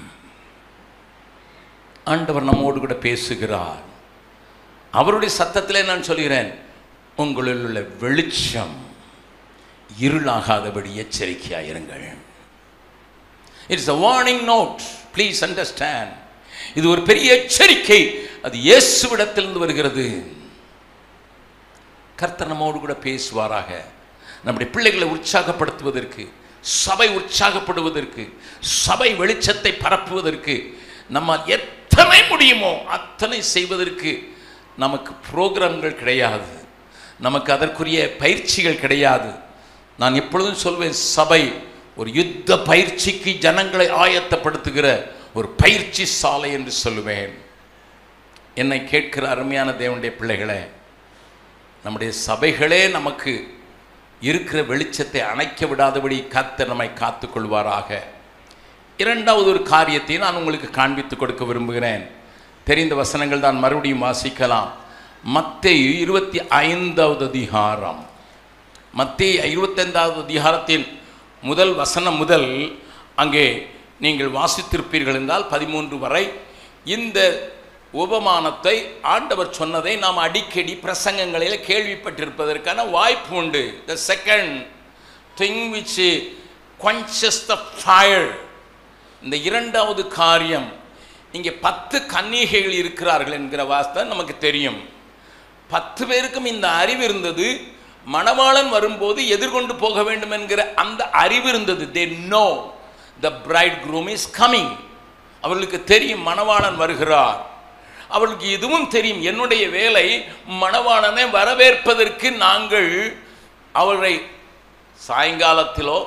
S1: ஆண்டவர் நம்மோடு கூட பேசுகிறார் அவருடைய சத்தத்திலே நான் சொல்கிறேன் உங்களில் உள்ள வெளிச்சம் இருளாகாதபடி எச்சரிக்கையாயிருங்கள் it's a warning note please understand இது ஒரு பெரிய எச்சரிக்கை அது இயேசுவிடத்திலிருந்து வருகிறது கர்த்தர் நம்மோடு கூட பேசுவாராக நம்முடைய பிள்ளைகளை உற்சாகப்படுத்துவதற்கு சபை உற்சாகப்படுவதற்கு சபை வெளிச்சத்தை பரப்புவதற்கு நம்ம எத்தனை முடியுமோ அத்தனை செய்வதற்கு நமக்கு புரோகிராம்கள் கிடையாது நமக்கு அதற்குரிய பயிற்சிகள் கிடையாது நான் எப்பொழுதும் சொல்வேன் சபை ஒரு யுத்த பயிற்சிக்கு ஜனங்களை ஆயத்தப்படுத்துகிற ஒரு பயிற்சி சாலை என்று சொல்லுவேன் என்னை கேட்கிற அருமையான தேவனுடைய பிள்ளைகளே நம்முடைய சபைகளே நமக்கு இருக்கிற வெளிச்சத்தை அணைக்க விடாதபடி கர்த்தர் நம்மை காத்துக்கொள்வாராக இரண்டாவது ஒரு காரியத்தை நான் உங்களுக்கு காண்பித்து கொடுக்க விரும்புகிறேன் தெரிந்த வசனங்கள் தான் மறுபடியும் வாசிக்கலாம் மத்தேயு இருபத்தி ஐந்தாவது அதிகாரம் மத்திய இருபத்தைந்தாவது அதிகாரத்தின் முதல் வசனம் முதல் அங்கே நீங்கள் வாசித்திருப்பீர்கள் என்றால் பதிமூன்று வரை இந்த உபமானத்தை ஆண்டவர் சொன்னதை நாம் அடிக்கடி பிரசங்கங்களில் கேள்விப்பட்டிருப்பதற்கான வாய்ப்பு உண்டு the second thing which quenches the fire இந்த இரண்டாவது காரியம் இங்கே பத்து கன்னிகைகள் இருக்கிறார்கள் என்கிற வாஸ்தை நமக்கு தெரியும் பத்து பேருக்கும் இந்த அறிவு இருந்தது மணவாளன் வரும்போது எதிர்கொண்டு போக வேண்டும் என்கிற அந்த அறிவு இருந்தது they know the bride groom is coming அவர்களுக்கு தெரியும் மணவாளன் வருகிறார் அவளுக்கு இதுவும் தெரியும் என்னுடைய வேலை மணவாளனை வரவேற்பதற்கு நாங்கள் அவரை சாயங்காலத்திலோ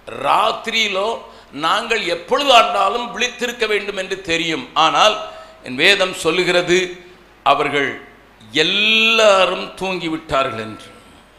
S1: ராத்திரியிலோ நாங்கள் எப்பொழுது ஆண்டாலும் விழித்திருக்க வேண்டும் என்று தெரியும் ஆனால் என் வேதம் சொல்லுகிறது அவர்கள் எல்லாரும் தூங்கிவிட்டார்கள் என்று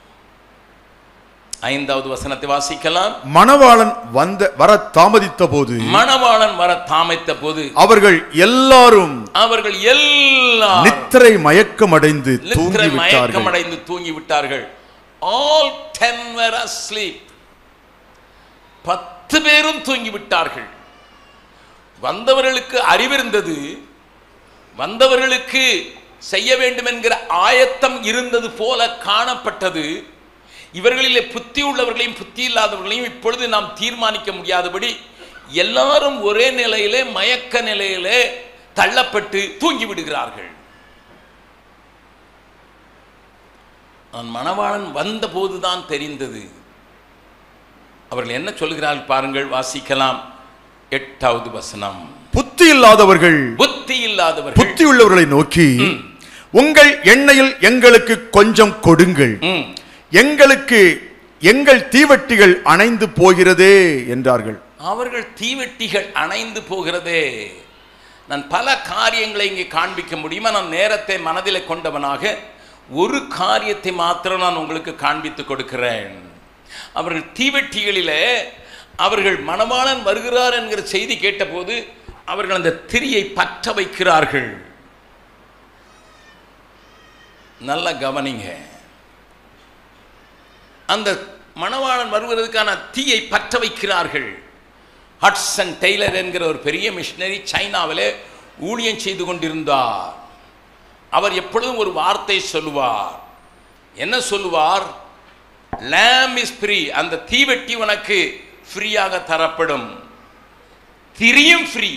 S1: ஐந்தாவது வசனத்தை வாசிக்கலாம்
S2: மணவாளன் வந்த வர தாமதித்த போது
S1: மணவாளன் வர தாமைத்த போது
S2: அவர்கள் எல்லாரும்
S1: அவர்கள் எல்லாம்
S2: நித்திரை மயக்கமடைந்து
S1: நித்திரை
S2: தூங்கிவிட்டார்கள்
S1: மயக்கமடைந்து தூங்கி விட்டார்கள் ஆல் டென் were asleep பத்து பேரும் தூங்கி விட்டார்கள் வந்தவர்களுக்கு அறிவிருந்தது வந்தவர்களுக்கு செய்ய வேண்டும் என்கிற ஆயத்தம் இருந்தது போல காணப்பட்டது இவர்களிலே புத்தி உள்ளவர்களையும் புத்தி இல்லாதவர்களையும் இப்பொழுது நாம் தீர்மானிக்க முடியாதபடி எல்லாரும் ஒரே நிலையிலே மயக்க நிலையிலே தள்ளப்பட்டு தூங்கி விடுகிறார்கள் நான் மணவாளன் வந்த போதுதான் தெரிந்தது அவர்கள் என்ன சொல்கிறார்கள் பாருங்கள் வாசிக்கலாம் எட்டாவது வசனம்
S2: புத்தி இல்லாதவர்கள்
S1: புத்தி இல்லாதவர்கள்
S2: புத்தி உள்ளவர்களை நோக்கி உங்கள் எண்ணெயில் எங்களுக்கு கொஞ்சம் கொடுங்கள்
S1: ம்,
S2: எங்களுக்கு எங்கள் தீவட்டிகள் அணைந்து போகிறதே என்றார்கள்
S1: அவர்கள் தீவெட்டிகள் அணைந்து போகிறதே நான் பல காரியங்களை இங்கே காண்பிக்க முடியுமா நான் நேரத்தை மனதில் கொண்டவனாக ஒரு காரியத்தை மாத்திரம் நான் உங்களுக்கு காண்பித்து கொடுக்கிறேன் அவர்கள் தீவெட்டிகளிலே அவர்கள் மணவாளன் வருகிறார் என்கிற செய்தி கேட்டபோது அவர்கள் அந்த திரியை பற்ற வைக்கிறார்கள் நல்லா கவனிங்க அந்த மணவாளன் வருவதற்கான தீயை பற்ற வைக்கிறார்கள் ஹட்சன் டெய்லர் என்கிற ஒரு பெரிய மிஷினரி சைனாவிலே ஊழியம் செய்து கொண்டிருந்தார் அவர் எப்பொழுதும் ஒரு வார்த்தை சொல்லுவார் என்ன சொல்லுவார் lamb இஸ் ஃப்ரீ அந்த தீவெட்டி உனக்கு ஃப்ரீயாக தரப்படும் திரியும் ஃப்ரீ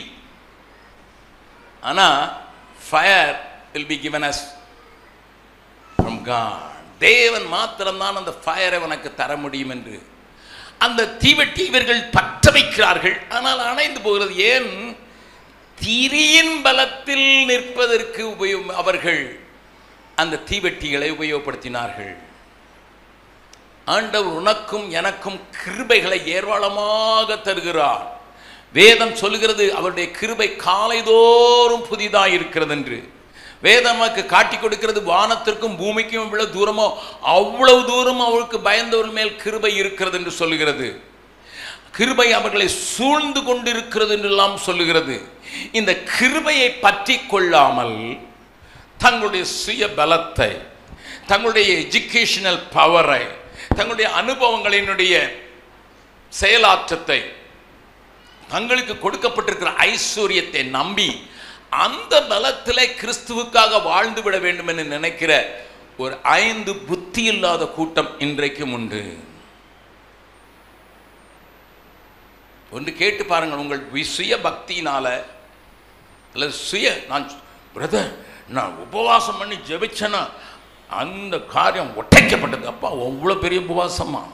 S1: ஆனா fire will be given us from God தேவன் மாத்திரம்தான் அந்த ஃபயரை உனக்கு தர முடியும் என்று அந்த தீவெட்டி இவர்கள் பற்ற வைக்கிறார்கள் ஆனால் அணைந்து போகிறது ஏன் திரியின் பலத்தில் நிற்பதற்கு உபயோக அவர்கள் அந்த தீவெட்டிகளை உபயோகப்படுத்தினார்கள் ஆண்டவர் உனக்கும் எனக்கும் கிருபைகளை ஏராளமாக தருகிறார் வேதம் சொல்லுகிறது அவருடைய கிருபை காலைதோறும் புதிதாக இருக்கிறது என்று வேதம் நமக்கு காட்டி கொடுக்கிறது வானத்திற்கும் பூமிக்கும் இவ்வளவு தூரமோ அவ்வளவு தூரம் அவருக்கு பயந்தவர்கள் மேல் கிருபை இருக்கிறது என்று சொல்லுகிறது கிருபை அவர்களை சூழ்ந்து கொண்டிருக்கிறது என்றெல்லாம் சொல்லுகிறது இந்த கிருபையை பற்றி கொள்ளாமல் தங்களுடைய சுய பலத்தை தங்களுடைய எஜுகேஷனல் பவரை தங்களுடைய அனுபவங்களினுடைய செயலாற்றத்தை தங்களுக்கு கொடுக்கப்பட்டிருக்கிற ஐஸ்வர்யத்தை நம்பி அந்த பலத்திலே கிறிஸ்துவுக்காக வாழ்ந்து விட வேண்டும் என்று நினைக்கிற ஒரு ஐந்து புத்தி இல்லாத கூட்டம் இன்றைக்கும் உண்டு ஒன்று கேட்டு பாருங்கள் உங்கள் வி- சுய பக்தியினால அல்லது சுய நான் பிரதர் நான் உபவாசம் பண்ணி ஜெபிச்சேன்னா அந்த காரியம் ஒட்டைக்கப்பட்டது அப்பா அவ்வளோ பெரிய உபவாசமா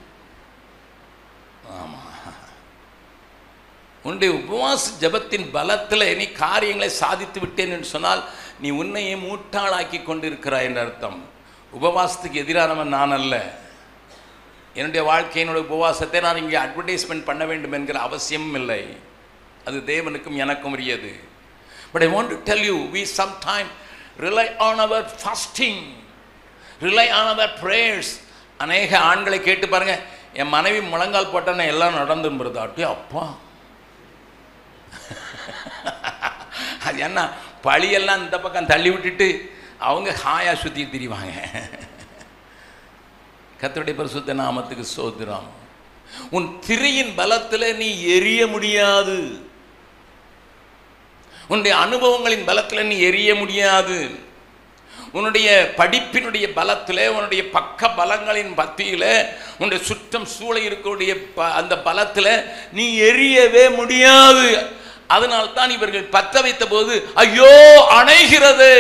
S1: உன்னுடைய உபவாச ஜெபத்தின் பலத்தில் நீ காரியங்களை சாதித்து விட்டேன் என்று சொன்னால் நீ உன்னையே மூட்டாளாக்கி கொண்டிருக்கிறாய் என்ற அர்த்தம் உபவாசத்துக்கு எதிரானவன் நான் அல்ல என்னுடைய வாழ்க்கையினுடைய உபவாசத்தை நான் இங்கே அட்வர்டைஸ்மெண்ட் பண்ண வேண்டும் என்கிற அவசியமும் இல்லை அது தேவனுக்கும் எனக்கும் உரியது but I want to tell you we sometime rely on our fasting rely on our prayers அநேக ஆண்களை கேட்டு பாருங்க என் மனைவி முழங்கால் போட்டோன்னே எல்லாம் நடந்துருது அப்படியே அப்பா அது என்ன பழியெல்லாம் இந்த பக்கம் தள்ளி விட்டுட்டு அவங்க ஹாயா சுற்றி திரிவாங்க கர்த்தருடைய பரிசுத்த நாமத்துக்கு சோதரம் உன் திரையின் பலத்தில் நீ எரிய முடியாது உன்னுடைய அனுபவங்களின் பலத்தில் நீ எரிய முடியாது உன்னுடைய படிப்பினுடைய பலத்தில் உன்னுடைய பக்க பலங்களின் பத்தியில் உன்னுடைய சுற்றம் சூழ இருக்கக்கூடிய ப- அந்த பலத்தில் நீ எரியவே முடியாது அதனால்தான் இவர்கள் பற்ற வைத்த போது ஐயோ அணைகிறதே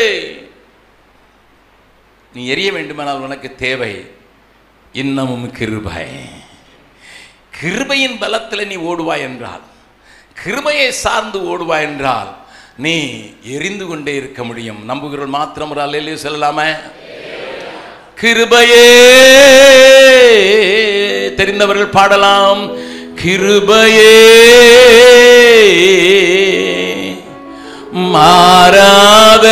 S1: நீ எரிய வேண்டுமானால் உனக்கு தேவை இன்னமும் கிருபை கிருபையின் பலத்தில் நீ ஓடுவாய் என்றால் கிருபையை சார்ந்து ஓடுவாய் என்றால் நீ எரிந்து கொண்டே இருக்க முடியும் நம்புகிறவர்கள் மாத்திரம் ஒரு அல்லையிலே சொல்லலாமே கிருபையே தெரிந்தவர்கள் பாடலாம் கிருபையே மாறாத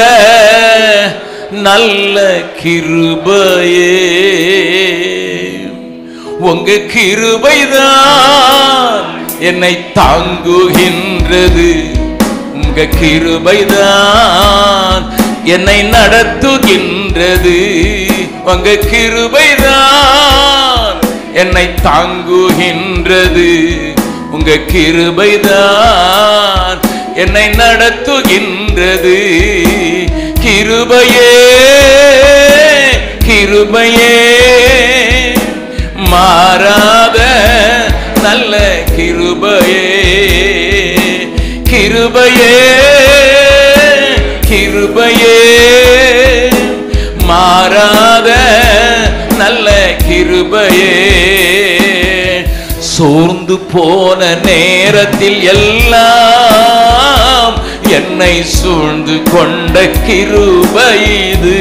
S1: நல்ல கிருபையே உங்க கிருபைதான் என்னை தாங்குகின்றது உங்க கிருபைதான் என்னை நடத்துகின்றது உங்க கிருபைதான் என்னை தாங்குகின்றது உங்க கிருபைதான் என்னை நடத்துகின்றது கிருபையே கிருபையே மாறாத நல்ல கிருபையே கிருபையே கிருபையே மாறாத நல்ல கிருபையே சோர்ந்து போன நேரத்தில் எல்லாம் என்னை சூழ்ந்து கொண்ட கிருபை இது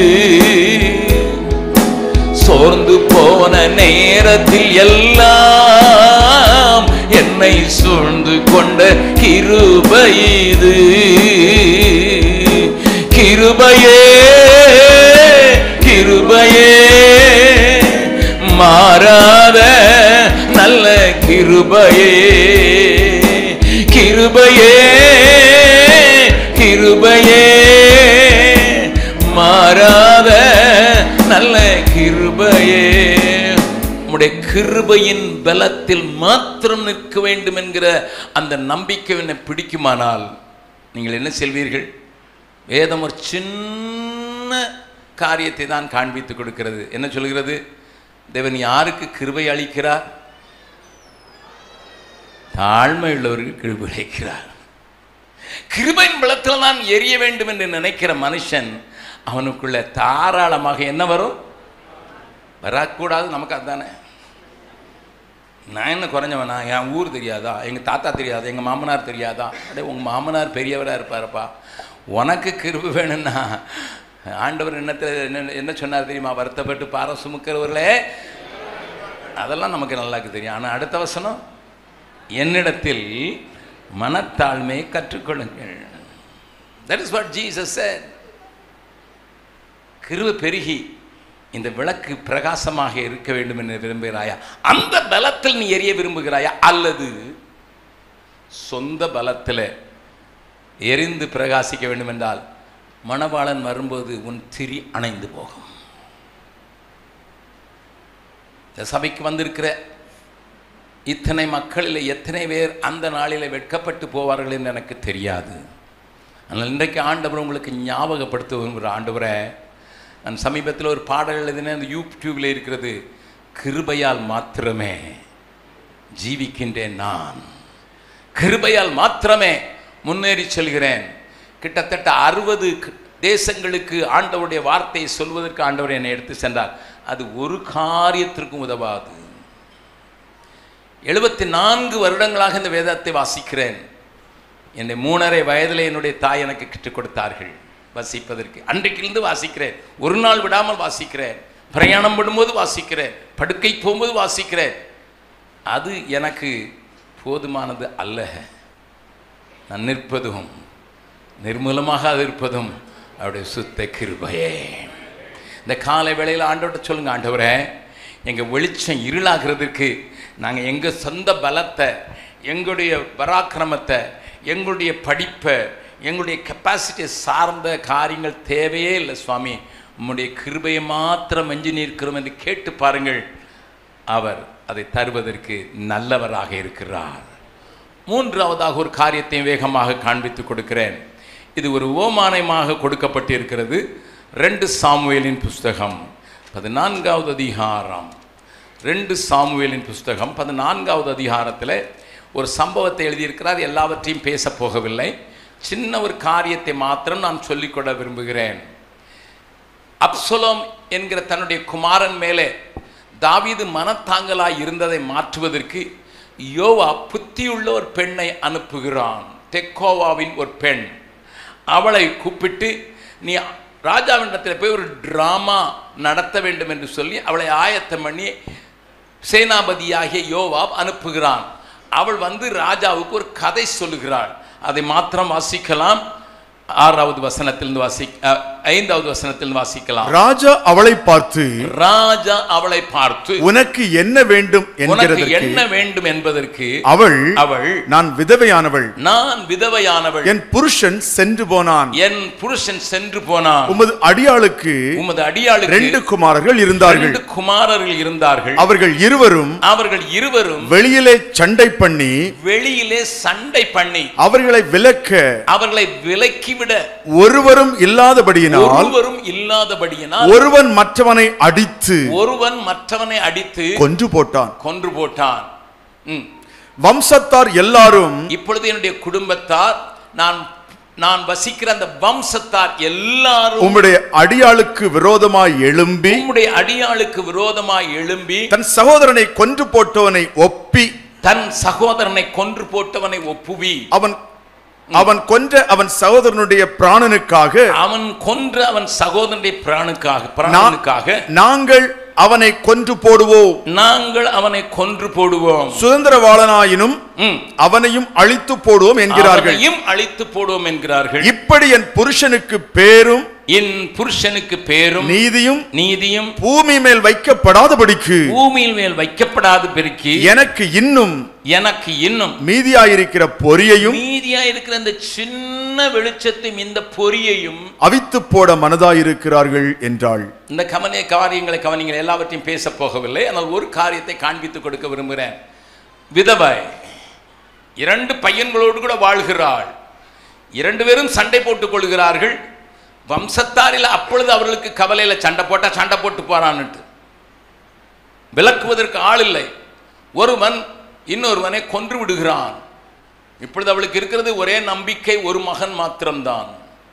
S1: சோர்ந்து போன நேரத்தில் எல்லாம் என்னை சூழ்ந்து கொண்ட கிருபை இது கிருபையே கிருபையே மாறாத நல்ல கிருபையே கிருபையே கிருபையே மாறாத நல்ல கிருபையே உம்முடைய கிருபையின் பலத்தில் மாத்திரம் நிற்க வேண்டும் என்கிற அந்த நம்பிக்கை என்னை பிடிக்குமானால் நீங்கள் என்ன செல்வீர்கள் வேதம் ஒரு சின்ன காரியத்தை தான் காண்பித்து கொடுக்கிறது என்ன சொல்கிறது தேவன் யாருக்கு கிருபை அளிக்கிறார் தாழ்மை உள்ளவருக்கு கிருபை அளிக்கிறார் கிருபையின் பலத்தில் தான் எரிய வேண்டும் என்று நினைக்கிற மனுஷன் அவனுக்குள்ள தாராளமாக என்ன வரும் வரக்கூடாது நமக்கு அதுதானே நான் என்ன குறைஞ்சவனா என் ஊர் தெரியாதா எங்கள் தாத்தா தெரியாதா எங்கள் மாமனார் தெரியாதா அடே உங்கள் மாமனார் பெரியவராக இருப்பாரப்பா உனக்கு கிருபை வேணும்னா ஆண்டவர் என்னத்தில் என்ன என்ன சொன்னார் தெரியுமா வருத்தப்பட்டு பார சுமக்கிறவர்களே அதெல்லாம் நமக்கு நல்லாக்கு தெரியும் ஆனால் அடுத்த வசனம் என்னிடத்தில் மனத்தாழ்மையை கற்றுக்கொள்ளுங்கள் that is what Jesus said கிருபை பெருகி இந்த விளக்கு பிரகாசமாக இருக்க வேண்டும் என்று விரும்புகிறாயா அந்த பலத்தில் நீ எரிய விரும்புகிறாயா அல்லது சொந்த பலத்தில் எரிந்து பிரகாசிக்க வேண்டும் என்றால் மணவாளன் வரும்போது உன் திரி அணைந்து போகும் இந்த சபைக்கு வந்திருக்கிற இத்தனை மக்களில் எத்தனை பேர் அந்த நாளில் வெட்கப்பட்டு போவார்கள் என்று எனக்கு தெரியாது ஆனால் இன்றைக்கு ஆண்டவர் உங்களுக்கு ஞாபகப்படுத்த விரும்புகிற ஆண்டவரை நான் சமீபத்தில் ஒரு பாடல் எழுதினேன் அந்த யூடியூபில் இருக்கிறது கிருபையால் மாத்திரமே ஜீவிக்கின்றேன் நான் கிருபையால் மாத்திரமே முன்னேறி செல்கிறேன் கிட்டத்தட்ட அறுபது தேசங்களுக்கு ஆண்டவருடைய வார்த்தையை சொல்வதற்கு ஆண்டவர் என்னை எடுத்து சென்றார் அது ஒரு காரியத்திற்கும் உதவாது எழுபத்தி நான்கு வருடங்களாக இந்த வேதத்தை வாசிக்கிறேன் என்னை மூணரை வயதில் என்னுடைய தாய் எனக்கு கற்றுக் கொடுத்தார்கள் வாசிப்பதற்கு அன்றைக்கிலிருந்து வாசிக்கிறேன் ஒரு நாள் விடாமல் வாசிக்கிறேன் பிரயாணம் பண்ணும்போது வாசிக்கிறேன் படுக்கை போகும்போது வாசிக்கிறேன் அது எனக்கு போதுமானது அல்ல நான் நிற்பதும் நிர்மூலமாக அது இருப்பதும் அவருடைய சுத்த கிருபையே இந்த காலை வேளையில் ஆண்டவர்கிட்ட சொல்லுங்க ஆண்டவரே எங்கள் வெளிச்சம் இருளாகிறதுக்கு நாங்கள் எங்கள் சொந்த பலத்தை எங்களுடைய பராக்கிரமத்தை எங்களுடைய படிப்பை எங்களுடைய கெப்பாசிட்டியை சார்ந்த காரியங்கள் தேவையே இல்லை சுவாமி உம்முடைய கிருபையை மாத்திரம் எஞ்சி நிற்கிறோம் என்று கேட்டு பாருங்கள் அவர் அதை தருவதற்கு நல்லவராக இருக்கிறார் மூன்றாவதாக ஒரு காரியத்தை வேகமாக காண்பித்து கொடுக்கிறேன் இது ஒரு ஓமானயமாக கொடுக்கப்பட்டிருக்கிறது ரெண்டு சாமுவேலின் புஸ்தகம் பதினான்காவது அதிகாரம் ரெண்டு சாமுவேலின் புஸ்தகம் பதினான்காவது அதிகாரத்தில் ஒரு சம்பவத்தை எழுதியிருக்கிறார் எல்லாவற்றையும் பேசப் போகவில்லை சின்ன ஒரு காரியத்தை மாத்திரம் நான் சொல்லிக்கொள்ள விரும்புகிறேன் அப்சலோம் என்கிற தன்னுடைய குமாரன் மேலே தாவீது மனத்தாங்கலாய் இருந்ததை மாற்றுவதற்கு யோவா புத்தியுள்ள ஒரு பெண்ணை அனுப்புகிறான் தெக்கோவாவின் ஒரு பெண் அவளை கூப்பிட்டு நீ ராஜாவினிடத்தில் போய் ஒரு டிராமா நடத்த வேண்டும் என்று சொல்லி அவளை ஆயத்தம் பண்ணி சேனாபதியாகிய யோவாப் அனுப்புகிறான் அவள் வந்து ராஜாவுக்கு ஒரு கதை சொல்லுகிறாள் அதை மாத்திரம் வாசிக்கலாம் ஆறாவது வசனத்திலிருந்து வாசி அஹ், ஐந்தாவது வசனத்திலிருந்து வாசிக்கலாம்
S2: ராஜா அவளை பார்த்து
S1: ராஜா அவளை பார்த்து
S2: உனக்கு என்ன வேண்டும்
S1: உனக்கு
S2: என்கிறதற்கு
S1: என்ன வேண்டும் என்பதற்கு
S2: அவள்
S1: அவள்
S2: நான் விதவையானவள்
S1: நான் விதவையானவள்
S2: என் புருஷன் சென்று போனான்
S1: என் புருஷன் சென்று போனான்
S2: உமது அடியாளுக்கு
S1: உமது அடியாளுக்கு
S2: ரெண்டு குமாரர்கள் இருந்தார்கள்
S1: ரெண்டு குமாரர்கள் இருந்தார்கள்
S2: அவர்கள் இருவரும்
S1: அவர்கள் இருவரும்
S2: வெளியிலே சண்டை பண்ணி
S1: வெளியிலே சண்டை பண்ணி
S2: அவர்களை விலக்க
S1: அவர்களை விலக்கிவிட
S2: ஒருவரும் இல்லாதபடியினால்
S1: ஒருவரும் இல்லாதபடியினால்
S2: ஒருவன் மற்றவனை அடித்து
S1: ஒருவன் மற்றவனை அடித்து
S2: கொன்று போட்டான்
S1: கொன்று போட்டான் ம்.
S2: வம்சத்தார் எல்லாரும்
S1: இப்பொழுது என்னுடைய குடும்பத்தார் நான் நான் வசிக்கிற அந்த வம்சத்தார் எல்லாரும்
S2: உம்முடைய அடியாளுக்கு விரோதமாய் எழும்பி
S1: உம்முடைய அடியாளுக்கு விரோதமாய் எழும்பி
S2: தன் சகோதரனை கொன்று போட்டவனை ஒப்பி
S1: தன் சகோதரனை கொன்று போட்டவனை ஒப்புவி
S2: அவன் அவன் கொன்ற அவன் சகோதரனுடைய பிராணனுக்காக
S1: அவன் கொன்ற அவன் சகோதரனுடைய பிராணுக்காக
S2: நா-
S1: பிராணுக்காக
S2: நாங்கள் அவனை கொன்று போடுவோம்
S1: நாங்கள் அவனை கொன்று போடுவோம்
S2: சுதந்திரவாளனாயினும்
S1: ம்.
S2: அவனையும் அழித்து போடுவோம் என்கிறார்கள்
S1: அவனையும் அழித்து போடுவோம் என்கிறார்கள்
S2: இப்படி என் புருஷனுக்கு பேரும்
S1: என் புருஷனுக்கு பேரும்
S2: நீதியும்
S1: நீதியும்
S2: பூமி மேல் வைக்கப்படாதபடிக்கு
S1: பூமியில் மேல் வைக்கப்படாது பெருக்கி
S2: எனக்கு இன்னும்
S1: எனக்கு இன்னும்
S2: மீதியாயிருக்கிற பொரியையும்
S1: மீதியா இருக்கிற அந்த சின்ன வெளிச்சத்தையும் இந்த பொறியையும்
S2: அவித்து போட மனதாயிருக்கிறார்கள் என்றாள்
S1: இந்த கவனிய காரியங்களை கவனிங்கள் எல்லாவற்றையும் பேச போகவில்லை ஆனால் ஒரு காரியத்தை காண்பித்துக் கொடுக்க விரும்புகிறேன் விதவை இரண்டு பையன்களோடு கூட வாழ்கிறாள் இரண்டு பேரும் சண்டை போட்டுக் கொள்கிறார்கள் வம்சத்தாரில் அப்பொழுது அவர்களுக்கு கவலையில சண்டை போட்டா சண்டை போட்டு போறான்னுட்டு விளக்குவதற்கு ஆள் இல்லை ஒருவன் இன்னொருவனை கொன்று விடுகிறான் இப்பொழுது அவளுக்கு இருக்கிறது ஒரே நம்பிக்கை ஒரு மகன் மாத்திரம்தான்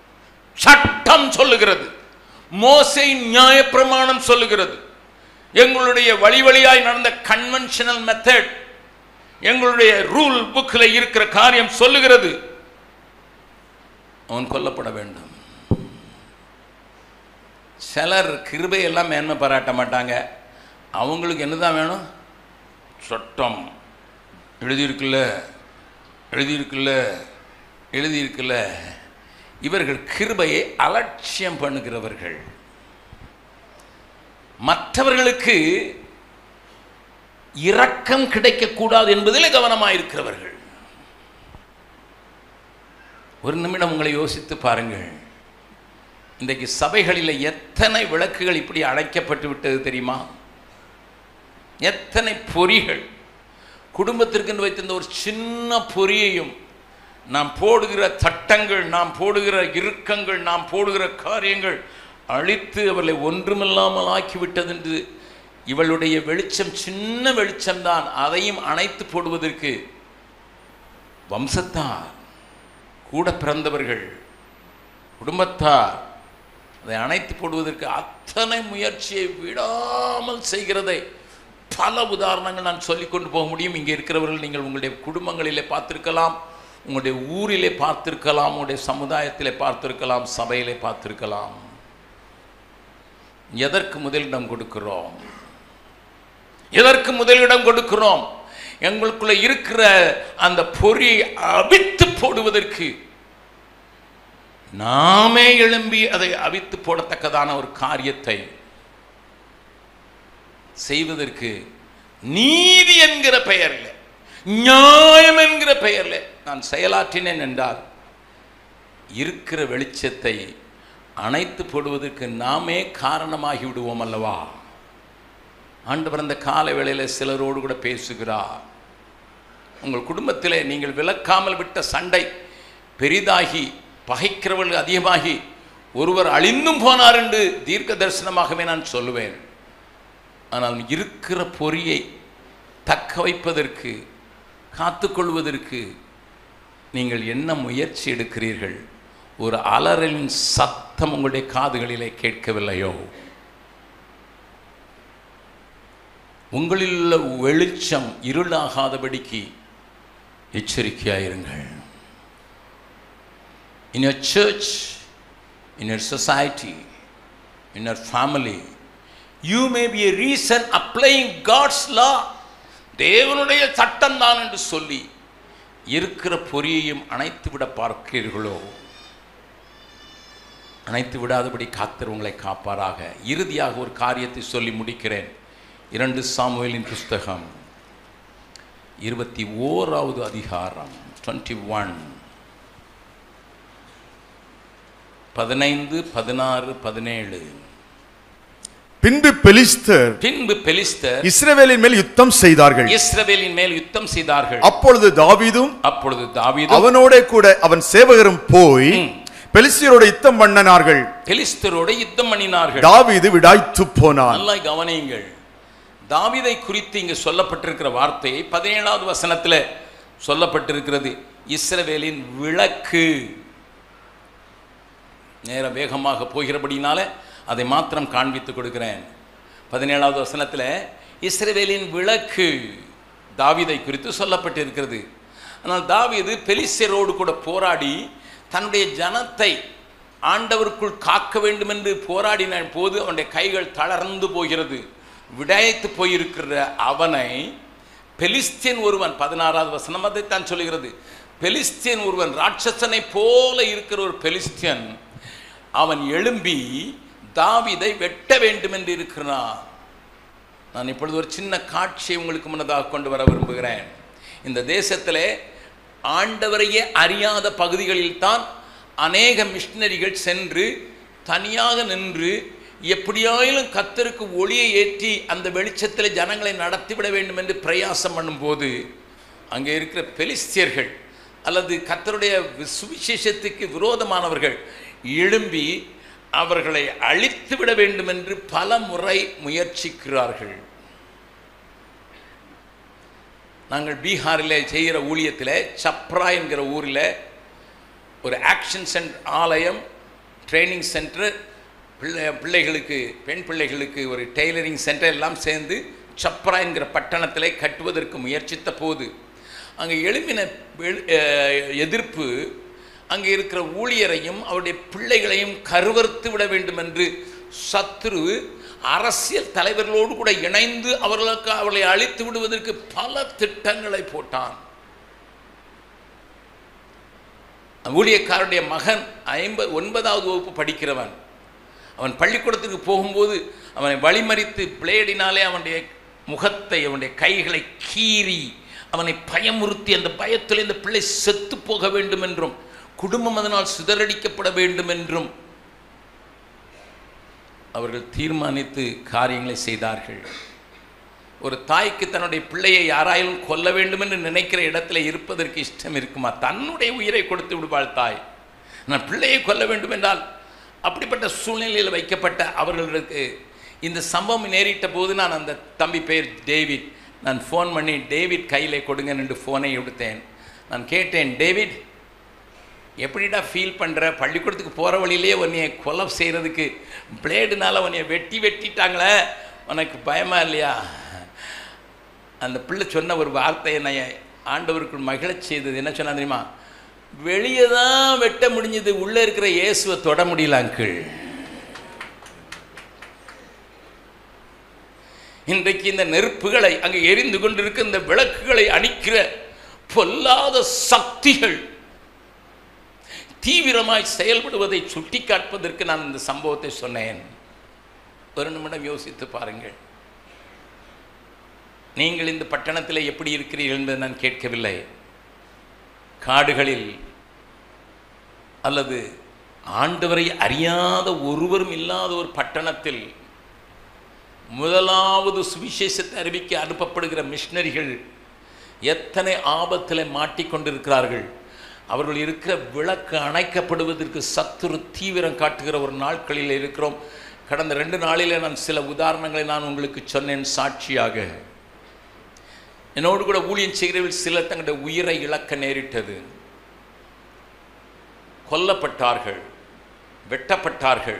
S1: சட்டம் சொல்லுகிறது மோசை நியாயப்பிரமாணம் சொல்லுகிறது எங்களுடைய வழி வழியாய் நடந்த கன்வென்ஷனல் மெத்தட் எங்களுடைய ரூல் புக்கில் இருக்கிற காரியம் சொல்லுகிறது அவன் கொல்லப்பட வேண்டும் சிலர் கிருபை எல்லாம் மேன்மை பாராட்ட மாட்டாங்க அவங்களுக்கு என்னதான் வேணும் சட்டம் எழுதியிருக்குல்ல எழுதியிருக்குல்ல எழுதியிருக்குல்ல இவர்கள் கிருபையை அலட்சியம் பண்ணுகிறவர்கள் மற்றவர்களுக்கு இரக்கம் கிடைக்கக்கூடாது என்பதிலே கவனமாயிருக்கிறவர்கள் ஒரு நிமிடம் உங்களை யோசித்து பாருங்கள் இன்றைக்கு சபைகளில் எத்தனை விளக்குகள் இப்படி அடைக்கப்பட்டு விட்டது தெரியுமா எத்தனை பொறிகள் குடும்பத்திற்கு வைத்திருந்த ஒரு சின்ன பொறியையும் நாம் போடுகிற சட்டங்கள் நாம் போடுகிற இறுக்கங்கள் நாம் போடுகிற காரியங்கள் அழித்து அவர்களை ஒன்றுமில்லாமல் ஆக்கிவிட்டது என்று இவளுடைய வெளிச்சம் சின்ன வெளிச்சம்தான் அதையும் அணைத்து போடுவதற்கு வம்சத்தார் கூட பிறந்தவர்கள் குடும்பத்தார் அதை அணைத்து போடுவதற்கு அத்தனை முயற்சியை விடாமல் செய்கிறதை பல உதாரணங்கள் நான் சொல்லிக் கொண்டு போக முடியும் இங்கே இருக்கிறவர்கள் நீங்கள் உங்களுடைய குடும்பங்களிலே பார்த்திருக்கலாம் உங்களுடைய ஊரிலே பார்த்திருக்கலாம் உங்களுடைய சமுதாயத்திலே பார்த்திருக்கலாம் சபையிலே பார்த்திருக்கலாம் எதற்கு முதலிடம் கொடுக்கிறோம் எதற்கு முதலிடம் கொடுக்கிறோம் எங்களுக்குள்ள இருக்கிற அந்த பொறியை அவித்து போடுவதற்கு நாமே எழும்பி அதை அவித்து போடத்தக்கதான ஒரு காரியத்தை செய்வதற்கு நீதி என்கிற பெயரில் நியாயம் என்கிற பெயரில் நான் செயலாற்றினேன் என்றால் இருக்கிற வெளிச்சத்தை அணைத்து போடுவதற்கு நாமே காரணமாகி விடுவோம் அல்லவா ஆண்டவர் அந்த கால வேளையில் சிலரோடு கூட பேசுகிறார் உங்கள் குடும்பத்திலே நீங்கள் விளக்காமல் விட்ட சண்டை பெரிதாகி பகைக்கிறவர்கள் அதிகமாகி ஒருவர் அழிந்தும் போனார் என்று தீர்க்க தரிசனமாகவே நான் சொல்லுவேன் ஆனால் இருக்கிற பொறியை தக்க வைப்பதற்கு காத்துக்கொள்வதற்கு நீங்கள் என்ன முயற்சி எடுக்கிறீர்கள் ஒரு அலறலின் சத்தம் உங்களுடைய காதுகளிலே கேட்கவில்லையோ உங்களில் உள்ள வெளிச்சம் இருளாகாதபடிக்கு எச்சரிக்கையாயிருங்கள் in your church, in your society, in your family, you may be a reason applying God's law. தேவனுடைய சட்டம் தான் என்று சொல்லி இருக்கிற பொறியையும் அணைத்து விட பார்க்கிறீர்களோ அணைத்து விடாதபடி காத்தர் உங்களை காப்பாராக இறுதியாக ஒரு காரியத்தை சொல்லி முடிக்கிறேன் இரண்டு சாமுவேலின் புஸ்தகம் இருபத்தி ஓராவது அதிகாரம் டுவெண்ட்டி ஒன் பதினைந்து பதினாறு பதினேழு
S2: பின்பு பெலிஸ்தர்
S1: பின்பு பெலிஸ்தர்
S2: இஸ்ரவேலின் மேல் யுத்தம் செய்தார்கள்
S1: இஸ்ரவேலின் மேல் யுத்தம் செய்தார்கள்
S2: அப்பொழுது தாவீதும்
S1: அப்பொழுது தாவீது
S2: அவனோட கூட அவன் சேவகரும் போய்
S1: ம்.
S2: பெலிஸ்தியரோட யுத்தம் பண்ணனார்கள்
S1: பெலிஸ்தரோடு யுத்தம் பண்ணினார்கள்
S2: தாவீது விடாய்த்து போனான்
S1: நல்லா கவனியுங்கள் தாவீதை குறித்து இங்கு சொல்லப்பட்டிருக்கிற வார்த்தையை பதினேழாவது வசனத்தில் சொல்லப்பட்டிருக்கிறது இஸ்ரவேலின் விளக்கு நேர வேகமாக போகிறபடினால அதை மாத்திரம் காண்பித்து கொடுக்கிறேன் பதினேழாவது வசனத்தில் இஸ்ரவேலின் விளக்கு தாவீதை குறித்து சொல்லப்பட்டிருக்கிறது ஆனால் தாவீது பெலிஸ்தரோடு கூட போராடி தன்னுடைய ஜனத்தை ஆண்டவருக்குள் காக்க வேண்டும் என்று போராடின போது அவனுடைய கைகள் தளர்ந்து போகிறது விடாய்த்து போயிருக்கிற அவனை பெலிஸ்தியன் ஒருவன் பதினாறாவது வசனம் அதைத்தான் சொல்லுகிறது பெலிஸ்தியன் ஒருவன் ராட்சசனை போல இருக்கிற ஒரு பெலிஸ்தியன் அவன் எழும்பி தாவீதை வெட்ட வேண்டும் என்று இருக்கிறான் நான் இப்பொழுது ஒரு சின்ன காட்சியை உங்களுக்கு முன்னதாக கொண்டு வர விரும்புகிறேன் இந்த தேசத்திலே ஆண்டவரையே அறியாத பகுதிகளில் தான் அநேக மிஷினரிகள் சென்று தனியாக நின்று எப்படியாயிலும் கத்தருக்கு ஒளியை ஏற்றி அந்த வெளிச்சத்தில் ஜனங்களை நடத்திவிட வேண்டும் என்று பிரயாசம் பண்ணும்போது அங்கே இருக்கிற பெலிஸ்தியர்கள் அல்லது கத்தருடைய சுவிசேஷத்துக்கு விரோதமானவர்கள் எழும்பி அவர்களை அழித்து விட வேண்டும் என்று பல முறை முயற்சிக்கிறார்கள் நாங்கள் பீகாரில் செய்கிற ஊழியத்தில் சப்ரா என்கிற ஊரில் ஒரு ஆக்ஷன் சென்ட் ஆலயம் ட்ரைனிங் சென்டர் பிள்ளை பிள்ளைகளுக்கு பெண் பிள்ளைகளுக்கு ஒரு டெய்லரிங் சென்டர் எல்லாம் சேர்ந்து சப்ரா என்கிற பட்டணத்திலே கட்டுவதற்கு முயற்சித்த போது அங்கே எழுப்பின வெ- அஹ் எதிர்ப்பு அங்கே இருக்கிற ஊழியரையும் அவருடைய பிள்ளைகளையும் கருவறுத்து விட வேண்டும் என்று சத்ரு அரசியல் தலைவர்களோடு கூட இணைந்து அவர்களுக்கு அவர்களை அழித்து விடுவதற்கு பல திட்டங்களை போட்டான் ஊழியக்காரருடைய மகன் ஐம்பது ஒன்பதாவது வகுப்பு படிக்கிறவன் அவன் பள்ளிக்கூடத்துக்கு போகும்போது அவனை வழிமறித்து பிளேடினாலே அவனுடைய முகத்தை அவனுடைய கைகளை கீறி அவனை பயமுறுத்தி அந்த பயத்தில் இந்த பிள்ளை செத்து போக வேண்டும் என்றும் குடும்பம் அதனால் சிதறடிக்கப்பட வேண்டும் என்றும் அவர்கள் தீர்மானித்து காரியங்களை செய்தார்கள் ஒரு தாய்க்கு தன்னுடைய பிள்ளையை யாராயிலும் கொல்ல வேண்டும் என்று நினைக்கிற இடத்துல இருப்பதற்கு இஷ்டம் இருக்குமா தன்னுடைய உயிரை கொடுத்து விடுவாள் தாய் நான் பிள்ளையை கொல்ல வேண்டும் என்றால் அப்படிப்பட்ட சூழ்நிலையில் வைக்கப்பட்ட அவர்களுக்கு இந்த சம்பவம் நேரிட்ட போது நான் அந்த தம்பி பெயர் டேவிட் நான் ஃபோன் பண்ணி டேவிட் கையிலே கொடுங்க என்று ஃபோனை எடுத்தேன் நான் கேட்டேன் டேவிட் எப்படிடா ஃபீல் பண்ணுற பள்ளிக்கூடத்துக்கு போகிற வழியிலேயே உன்னைய கொலை செய்கிறதுக்கு பிளேடுனால உன்னைய வெட்டி வெட்டிட்டாங்களே உனக்கு பயமா இல்லையா அந்த பிள்ளை சொன்ன ஒரு வார்த்தை என்னை ஆண்டவருக்குள் மகிழச் செய்தது என்ன சொன்னா தெரியுமா வெளியே தான் வெட்ட முடிஞ்சது உள்ளே இருக்கிற இயேசுவை தொட முடியல அங்கிள் இன்றைக்கு இந்த நெருப்புகளை அங்கே எரிந்து கொண்டிருக்க இந்த விளக்குகளை அணிக்கிற பொல்லாத சக்திகள் தீவிரமாய் செயல்படுவதை சுட்டிக்காட்டுவதற்கு நான் இந்த சம்பவத்தை சொன்னேன் ஒரு நிமிடம் யோசித்து பாருங்கள் நீங்கள் இந்த பட்டணத்தில் எப்படி இருக்கிறீர்கள் என்று நான் கேட்கவில்லை காடுகளில் அல்லது ஆண்டவரை அறியாத ஒருவரும் இல்லாத ஒரு பட்டணத்தில் முதலாவது சுவிசேஷத்தை அறிவிக்க அனுப்பப்படுகிற மிஷினரிகள் எத்தனை ஆபத்தில் மாட்டிக்கொண்டிருக்கிறார்கள் அவர்கள் இருக்கிற விளக்கு அணைக்கப்படுவதற்கு சத்துரு தீவிரம் காட்டுகிற ஒரு நாட்களில் இருக்கிறோம் கடந்த ரெண்டு நாளில் நான் சில உதாரணங்களை நான் உங்களுக்கு சொன்னேன் சாட்சியாக என்னோடு கூட ஊழியம் செய்கிறவர்கள் சிலர் தங்களுடைய உயிரை இழக்க நேரிட்டது கொல்லப்பட்டார்கள் வெட்டப்பட்டார்கள்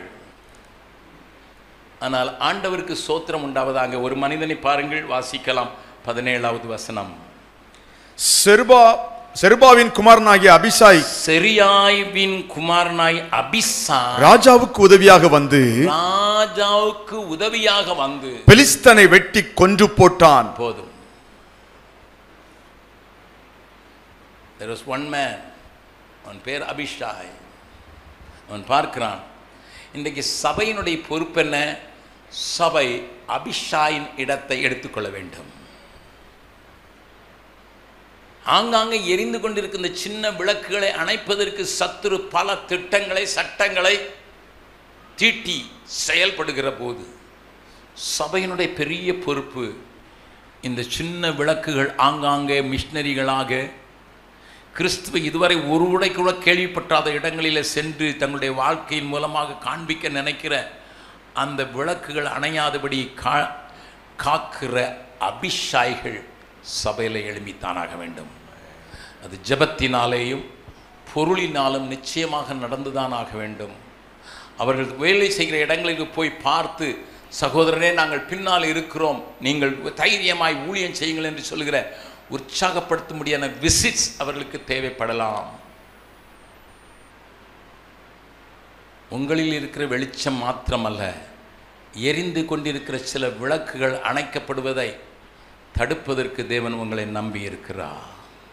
S1: ஆனால் ஆண்டவருக்கு சோத்திரம் உண்டாவதாக ஒரு மனிதனை பாருங்கள் வாசிக்கலாம் பதினேழாவது வசனம்
S2: செருபா செருபாவின் குமாரனாகிய அபிசாய்
S1: செரியாய்வின் குமாரனாய் அபிசா
S2: ராஜாவுக்கு உதவியாக வந்து
S1: ராஜாவுக்கு உதவியாக வந்து
S2: பெலிஸ்தனை வெட்டி கொன்று போட்டான்
S1: போதும் தெர் வாஸ் ஒன் மேன் அவன் பேர் அபிஷாய் அவன் பார்க்கிறான் இன்றைக்கு சபையினுடைய பொறுப்பு என்ன சபை அபிஷாயின் இடத்தை எடுத்துக்கொள்ள வேண்டும் ஆங்காங்கே எரிந்து கொண்டிருக்கிற இந்த சின்ன விளக்குகளை அணைப்பதற்கு சத்துரு பல திட்டங்களை சட்டங்களை தீட்டி செயல்படுகிற போது சபையினுடைய பெரிய பொறுப்பு இந்த சின்ன விளக்குகள் ஆங்காங்கே மிஷினரிகளாக கிறிஸ்துவ இதுவரை ஒரு உடை கூட கேள்விப்பட்டாத இடங்களில் சென்று தங்களுடைய வாழ்க்கையின் மூலமாக காண்பிக்க நினைக்கிற அந்த விளக்குகள் அணையாதபடி கா காக்கிற அபிஷாய்கள் சபையில் எழுமித்தானாக வேண்டும் அது ஜெபத்தினாலேயும் பொருளினாலும் நிச்சயமாக நடந்துதான் ஆக வேண்டும் அவர்கள் வேலை செய்கிற இடங்களுக்கு போய் பார்த்து சகோதரனே நாங்கள் பின்னால் இருக்கிறோம் நீங்கள் தைரியமாய் ஊழியம் செய்யுங்கள் என்று சொல்கிற உற்சாகப்படுத்த முடியாத விசிட்ஸ் அவர்களுக்கு தேவைப்படலாம் உங்களில் இருக்கிற வெளிச்சம் மாத்திரமல்ல எரிந்து கொண்டிருக்கிற சில விளக்குகள் அணைக்கப்படுவதை தடுப்பதற்கு தேவன் உங்களை நம்பி இருக்கிறார்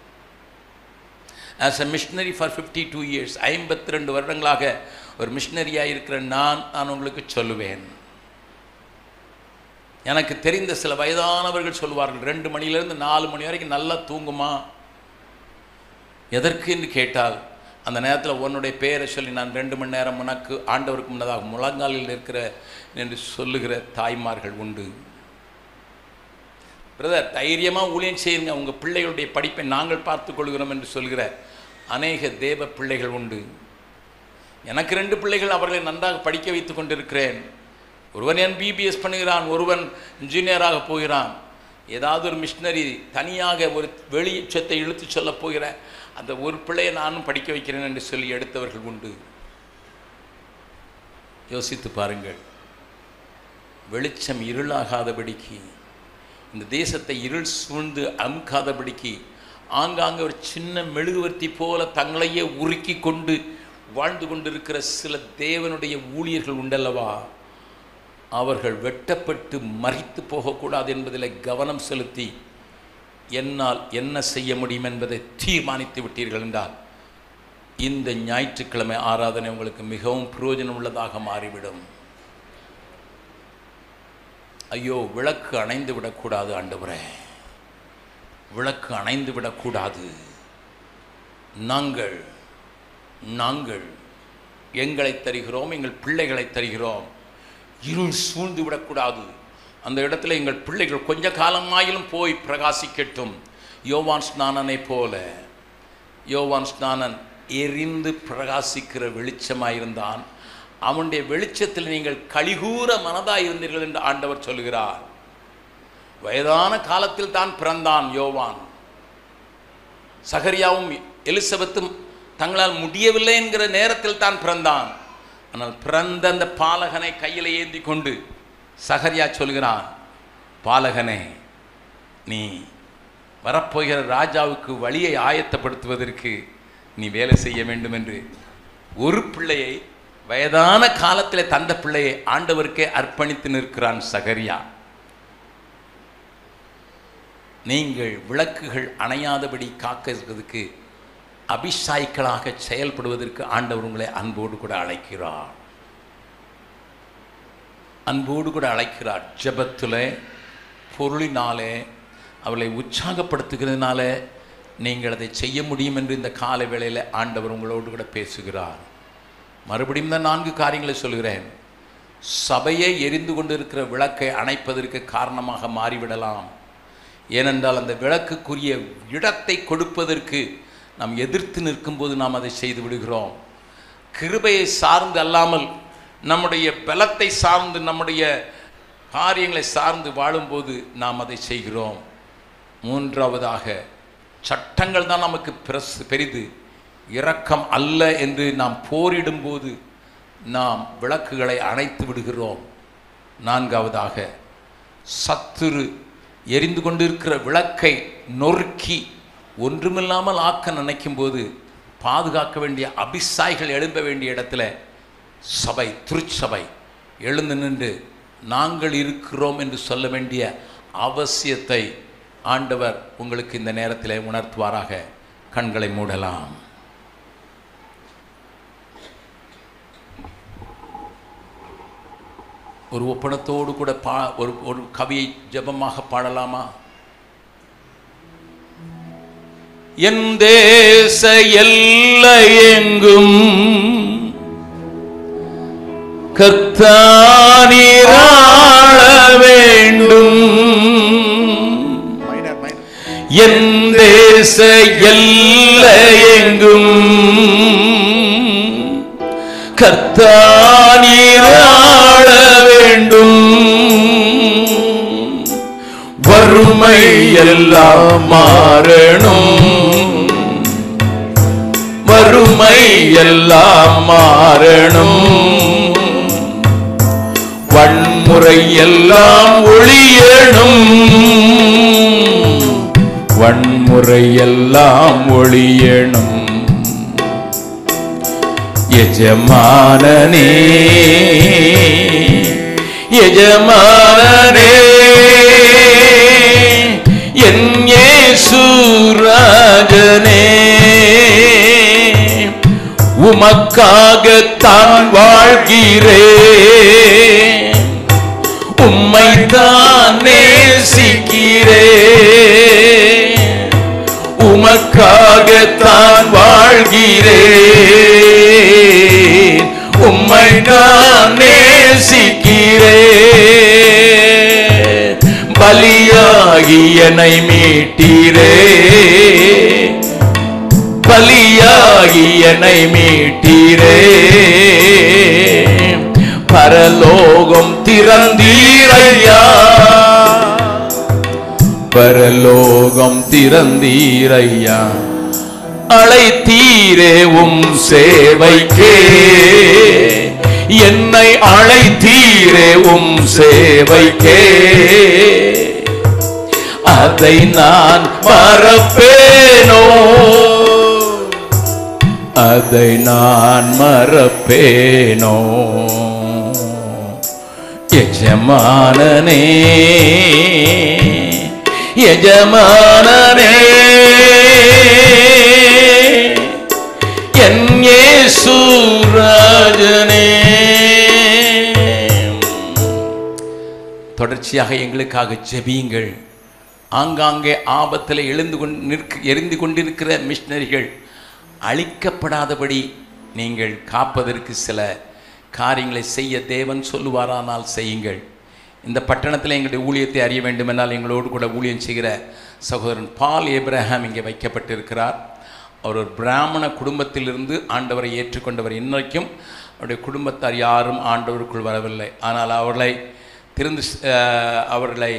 S1: as a missionary for fifty two years ஐம்பத்தி ரெண்டு வருடங்களாக ஒரு மிஷினரியாக இருக்கிற நான் நான் உங்களுக்கு சொல்லுவேன் எனக்கு தெரிந்த சில வயதானவர்கள் சொல்வார்கள் ரெண்டு மணிலேருந்து நாலு மணி வரைக்கும் நல்லா தூங்குமா எதற்கு என்று கேட்டால் அந்த நேரத்தில் உன்னுடைய பெயரை சொல்லி நான் ரெண்டு மணி நேரம் உனக்கு ஆண்டவருக்கு முன்னதாக முழங்காலில் இருக்கிற என்று சொல்லுகிற தாய்மார்கள் உண்டு பிரதர் தைரியமாக ஊழியம் செய்யுங்க உங்கள் பிள்ளைகளுடைய படிப்பை நாங்கள் பார்த்துக் கொள்கிறோம் என்று சொல்கிற அநேக தேவ பிள்ளைகள் உண்டு எனக்கு ரெண்டு பிள்ளைகள் அவர்களை நன்றாக படிக்க வைத்து கொண்டிருக்கிறேன் ஒருவன் என் பிபிஎஸ் பண்ணுகிறான் ஒருவன் இன்ஜினியராக போகிறான் ஏதாவது ஒரு மிஷினரி தனியாக ஒரு வெளிச்சத்தை இழுத்து சொல்லப் போகிற அந்த ஒரு பிள்ளையை நானும் படிக்க வைக்கிறேன் என்று சொல்லி எடுத்தவர்கள் உண்டு யோசித்து பாருங்கள் வெளிச்சம் இருளாகாதபடிக்கு இந்த தேசத்தை இருள் சூழ்ந்து அமுக்காதபடிக்கு ஆங்காங்கே ஒரு சின்ன மெழுகுவர்த்தி போல தங்களையே உருக்கி கொண்டு வாழ்ந்து கொண்டிருக்கிற சில தேவனுடைய ஊழியர்கள் உண்டல்லவா அவர்கள் வெட்டப்பட்டு மறித்து போகக்கூடாது என்பதில் கவனம் செலுத்தி என்னால் என்ன செய்ய முடியும் என்பதை தீர்மானித்து விட்டீர்கள் என்றால் இந்த ஞாயிற்றுக்கிழமை ஆராதனை உங்களுக்கு மிகவும் பிரயோஜனம் உள்ளதாக மாறிவிடும் ஐயோ விளக்கு அணைந்து விடக்கூடாது ஆண்டவரே விளக்கு அணைந்து விடக்கூடாது நாங்கள் நாங்கள் எங்களை தருகிறோம் எங்கள் பிள்ளைகளை தருகிறோம் இருள் சூழ்ந்து விடக்கூடாது அந்த இடத்துல எங்கள் பிள்ளைகள் கொஞ்ச காலமாயிலும் போய் பிரகாசிக்கட்டும் யோவான் ஸ்நானனை போல யோவான் ஸ்நானன் எரிந்து பிரகாசிக்கிற வெளிச்சமாயிருந்தான் அவனுடைய வெளிச்சத்தில் நீங்கள் கலிகூற மனதாய் இருந்தீர்கள் என்று ஆண்டவர் சொல்கிறார் வயதான காலத்தில் தான் பிறந்தான் யோவான் சகரியாவும் எலிசபெத்தும் தங்களால் முடியவில்லை என்கிற நேரத்தில் தான் பிறந்தான் ஆனால் பிறந்த அந்த பாலகனை கையில் ஏந்தி கொண்டு சகரியா சொல்கிறான் பாலகனே நீ வரப்போகிற ராஜாவுக்கு வழியை ஆயத்தப்படுத்துவதற்கு நீ வேலை செய்ய வேண்டும் என்று ஒரு பிள்ளையை வயதான காலத்தில் தந்த பிள்ளையை ஆண்டவருக்கே அர்ப்பணித்து நிற்கிறான் சகரியா நீங்கள் விளக்குகள் அணையாதபடி காக்க இருக்கிறதுக்கு அபிஷாய்க்களாக செயல்படுவதற்கு ஆண்டவர் உங்களை அன்போடு கூட அழைக்கிறார் அன்போடு கூட அழைக்கிறார் ஜெபத்தில் பொருளினாலே அவளை உற்சாகப்படுத்துகிறதுனால நீங்கள் அதை செய்ய முடியும் என்று இந்த கால வேளையில் ஆண்டவர் உங்களோடு கூட பேசுகிறார் மறுபடியும் தான் நான்கு காரியங்களை சொல்கிறேன் சபையை எரிந்து கொண்டிருக்கிற விளக்கை அணைப்பதற்கு காரணமாக மாறிவிடலாம் ஏனென்றால் அந்த விளக்குக்குரிய இடத்தை கொடுப்பதற்கு நாம் எதிர்த்து நிற்கும்போது நாம் அதை செய்து விடுகிறோம் கிருபையை சார்ந்து அல்லாமல் நம்முடைய பலத்தை சார்ந்து நம்முடைய காரியங்களை சார்ந்து வாழும்போது நாம் அதை செய்கிறோம் மூன்றாவதாக சட்டங்கள் தான் நமக்கு பிரஸ் பெரிது இரக்கம் அல்ல என்று நாம் போரிடும்போது நாம் விளக்குகளை அணைத்து விடுகிறோம் நான்காவதாக சத்துரு எரிந்து கொண்டிருக்கிற விளக்கை நொறுக்கி ஒன்றுமில்லாமல் ஆக்க நினைக்கும் போது பாதுகாக்க வேண்டிய அபிசாய்கள் எழும்ப வேண்டிய இடத்துல சபை திருச்சபை எழுந்து நின்று நாங்கள் இருக்கிறோம் என்று சொல்ல வேண்டிய அவசியத்தை ஆண்டவர் உங்களுக்கு இந்த நேரத்தில் உணர்த்துவாராக கண்களை மூடலாம் ஒரு ஒப்பனத்தோடு கூட பா ஒரு ஒரு கவியை ஜெபமாக பாடலாமா என் தேச எல்லையெங்கும் கத்தானிராள வேண்டும்
S2: மைனர் மைனர்
S1: என் தேச எல்லையெங்கும் கர்த்தானீராள வேண்டும் வறுமை எல்லாம் மாறணும் வறுமை எல்லாம் மாறணும் வன்முறை எல்லாம் ஒளியணும் வன்முறை எல்லாம் ஒளியணும் எஜமானனே எஜமானனே என் இயேசுராஜனே உமக்காகத்தான் வாழ்கிறேன் உம்மைத்தான் நேசிக்கிறேன் உமக்காகத்தான் வாழ்கிறேன் உம்மை நான் நேசிக்கிறேன் பலியாகி என்னை மீட்டீரே பலியாகி என்னை மீட்டீரே பரலோகம் திறந்தீரையா பரலோகம் திறந்தீரையா அழைத்தீரே உம் சேவைக்கே என்னை அழைத்தீரே உம் சேவைக்கே அதை நான் மறப்பேனோ அதை நான் மறப்பேனோ எஜமானனே எஜமானனே என் இயேசுராஜனே தொடர்ச்சியாக எங்களுக்காக ஜெபியுங்கள் ஆங்காங்கே ஆபத்தில் எழுந்து கொண்டு நிற்க எரிந்து கொண்டிருக்கிற மிஷினரிகள் அழிக்கப்படாதபடி நீங்கள் காப்பதற்கு சில காரியங்களை செய்ய தேவன் சொல்லுவாரானால் செய்யுங்கள் இந்த பட்டணத்தில் எங்களுடைய ஊழியத்தை அறிய வேண்டுமென்றால் எங்களோடு கூட ஊழியம் செய்கிற சகோதரன் பால் ஏப்ரஹாம் இங்கே வைக்கப்பட்டிருக்கிறார் அவர் ஒரு பிராமண குடும்பத்திலிருந்து ஆண்டவரை ஏற்றுக்கொண்டவர் இன்றைக்கும் அவருடைய குடும்பத்தார் யாரும் ஆண்டவருக்குள் வரவில்லை ஆனால் அவர்களை திருந்து அஹ், அவர்களை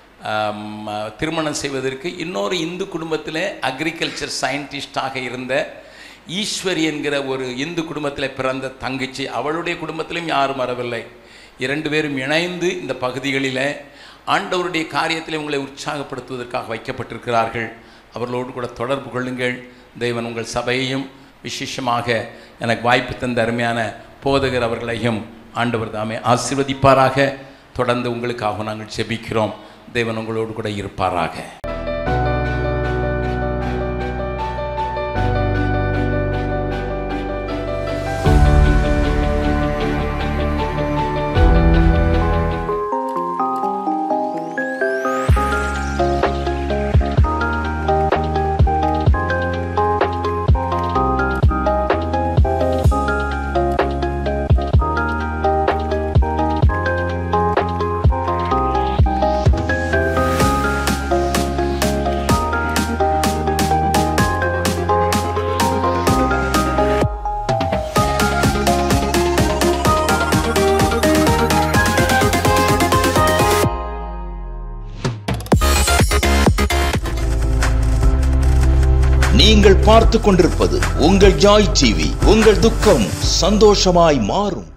S1: ஆம், திருமணம் செய்வதற்கு இன்னொரு இந்து குடும்பத்தில் அக்ரிகல்ச்சர் சயின்டிஸ்டாக இருந்த ஈஸ்வரி என்கிற ஒரு இந்து குடும்பத்தில் பிறந்த தங்கச்சி அவளுடைய குடும்பத்திலும் யாரும் வரவில்லை இரண்டு பேரும் இணைந்து இந்த பகுதிகளில் ஆண்டவருடைய காரியத்தில் உங்களை உற்சாகப்படுத்துவதற்காக வைக்கப்பட்டிருக்கிறார்கள் அவர்களோடு கூட தொடர்பு கொள்ளுங்கள் தெய்வன் உங்கள் சபையையும் விசேஷமாக எனக்கு வாய்ப்பு தந்த அருமையான போதகர் அவர்களையும் ஆண்டவர் தாமே ஆசீர்வதிப்பாராக தொடர்ந்து உங்களுக்காக நாங்கள் செபிக்கிறோம் தேவன் உங்களோடு கூட இருப்பாராக
S3: நீங்கள் பார்த்து கொண்டிருப்பது உங்கள் ஜாய் டிவி உங்கள் துக்கம் சந்தோஷமாய் மாறும்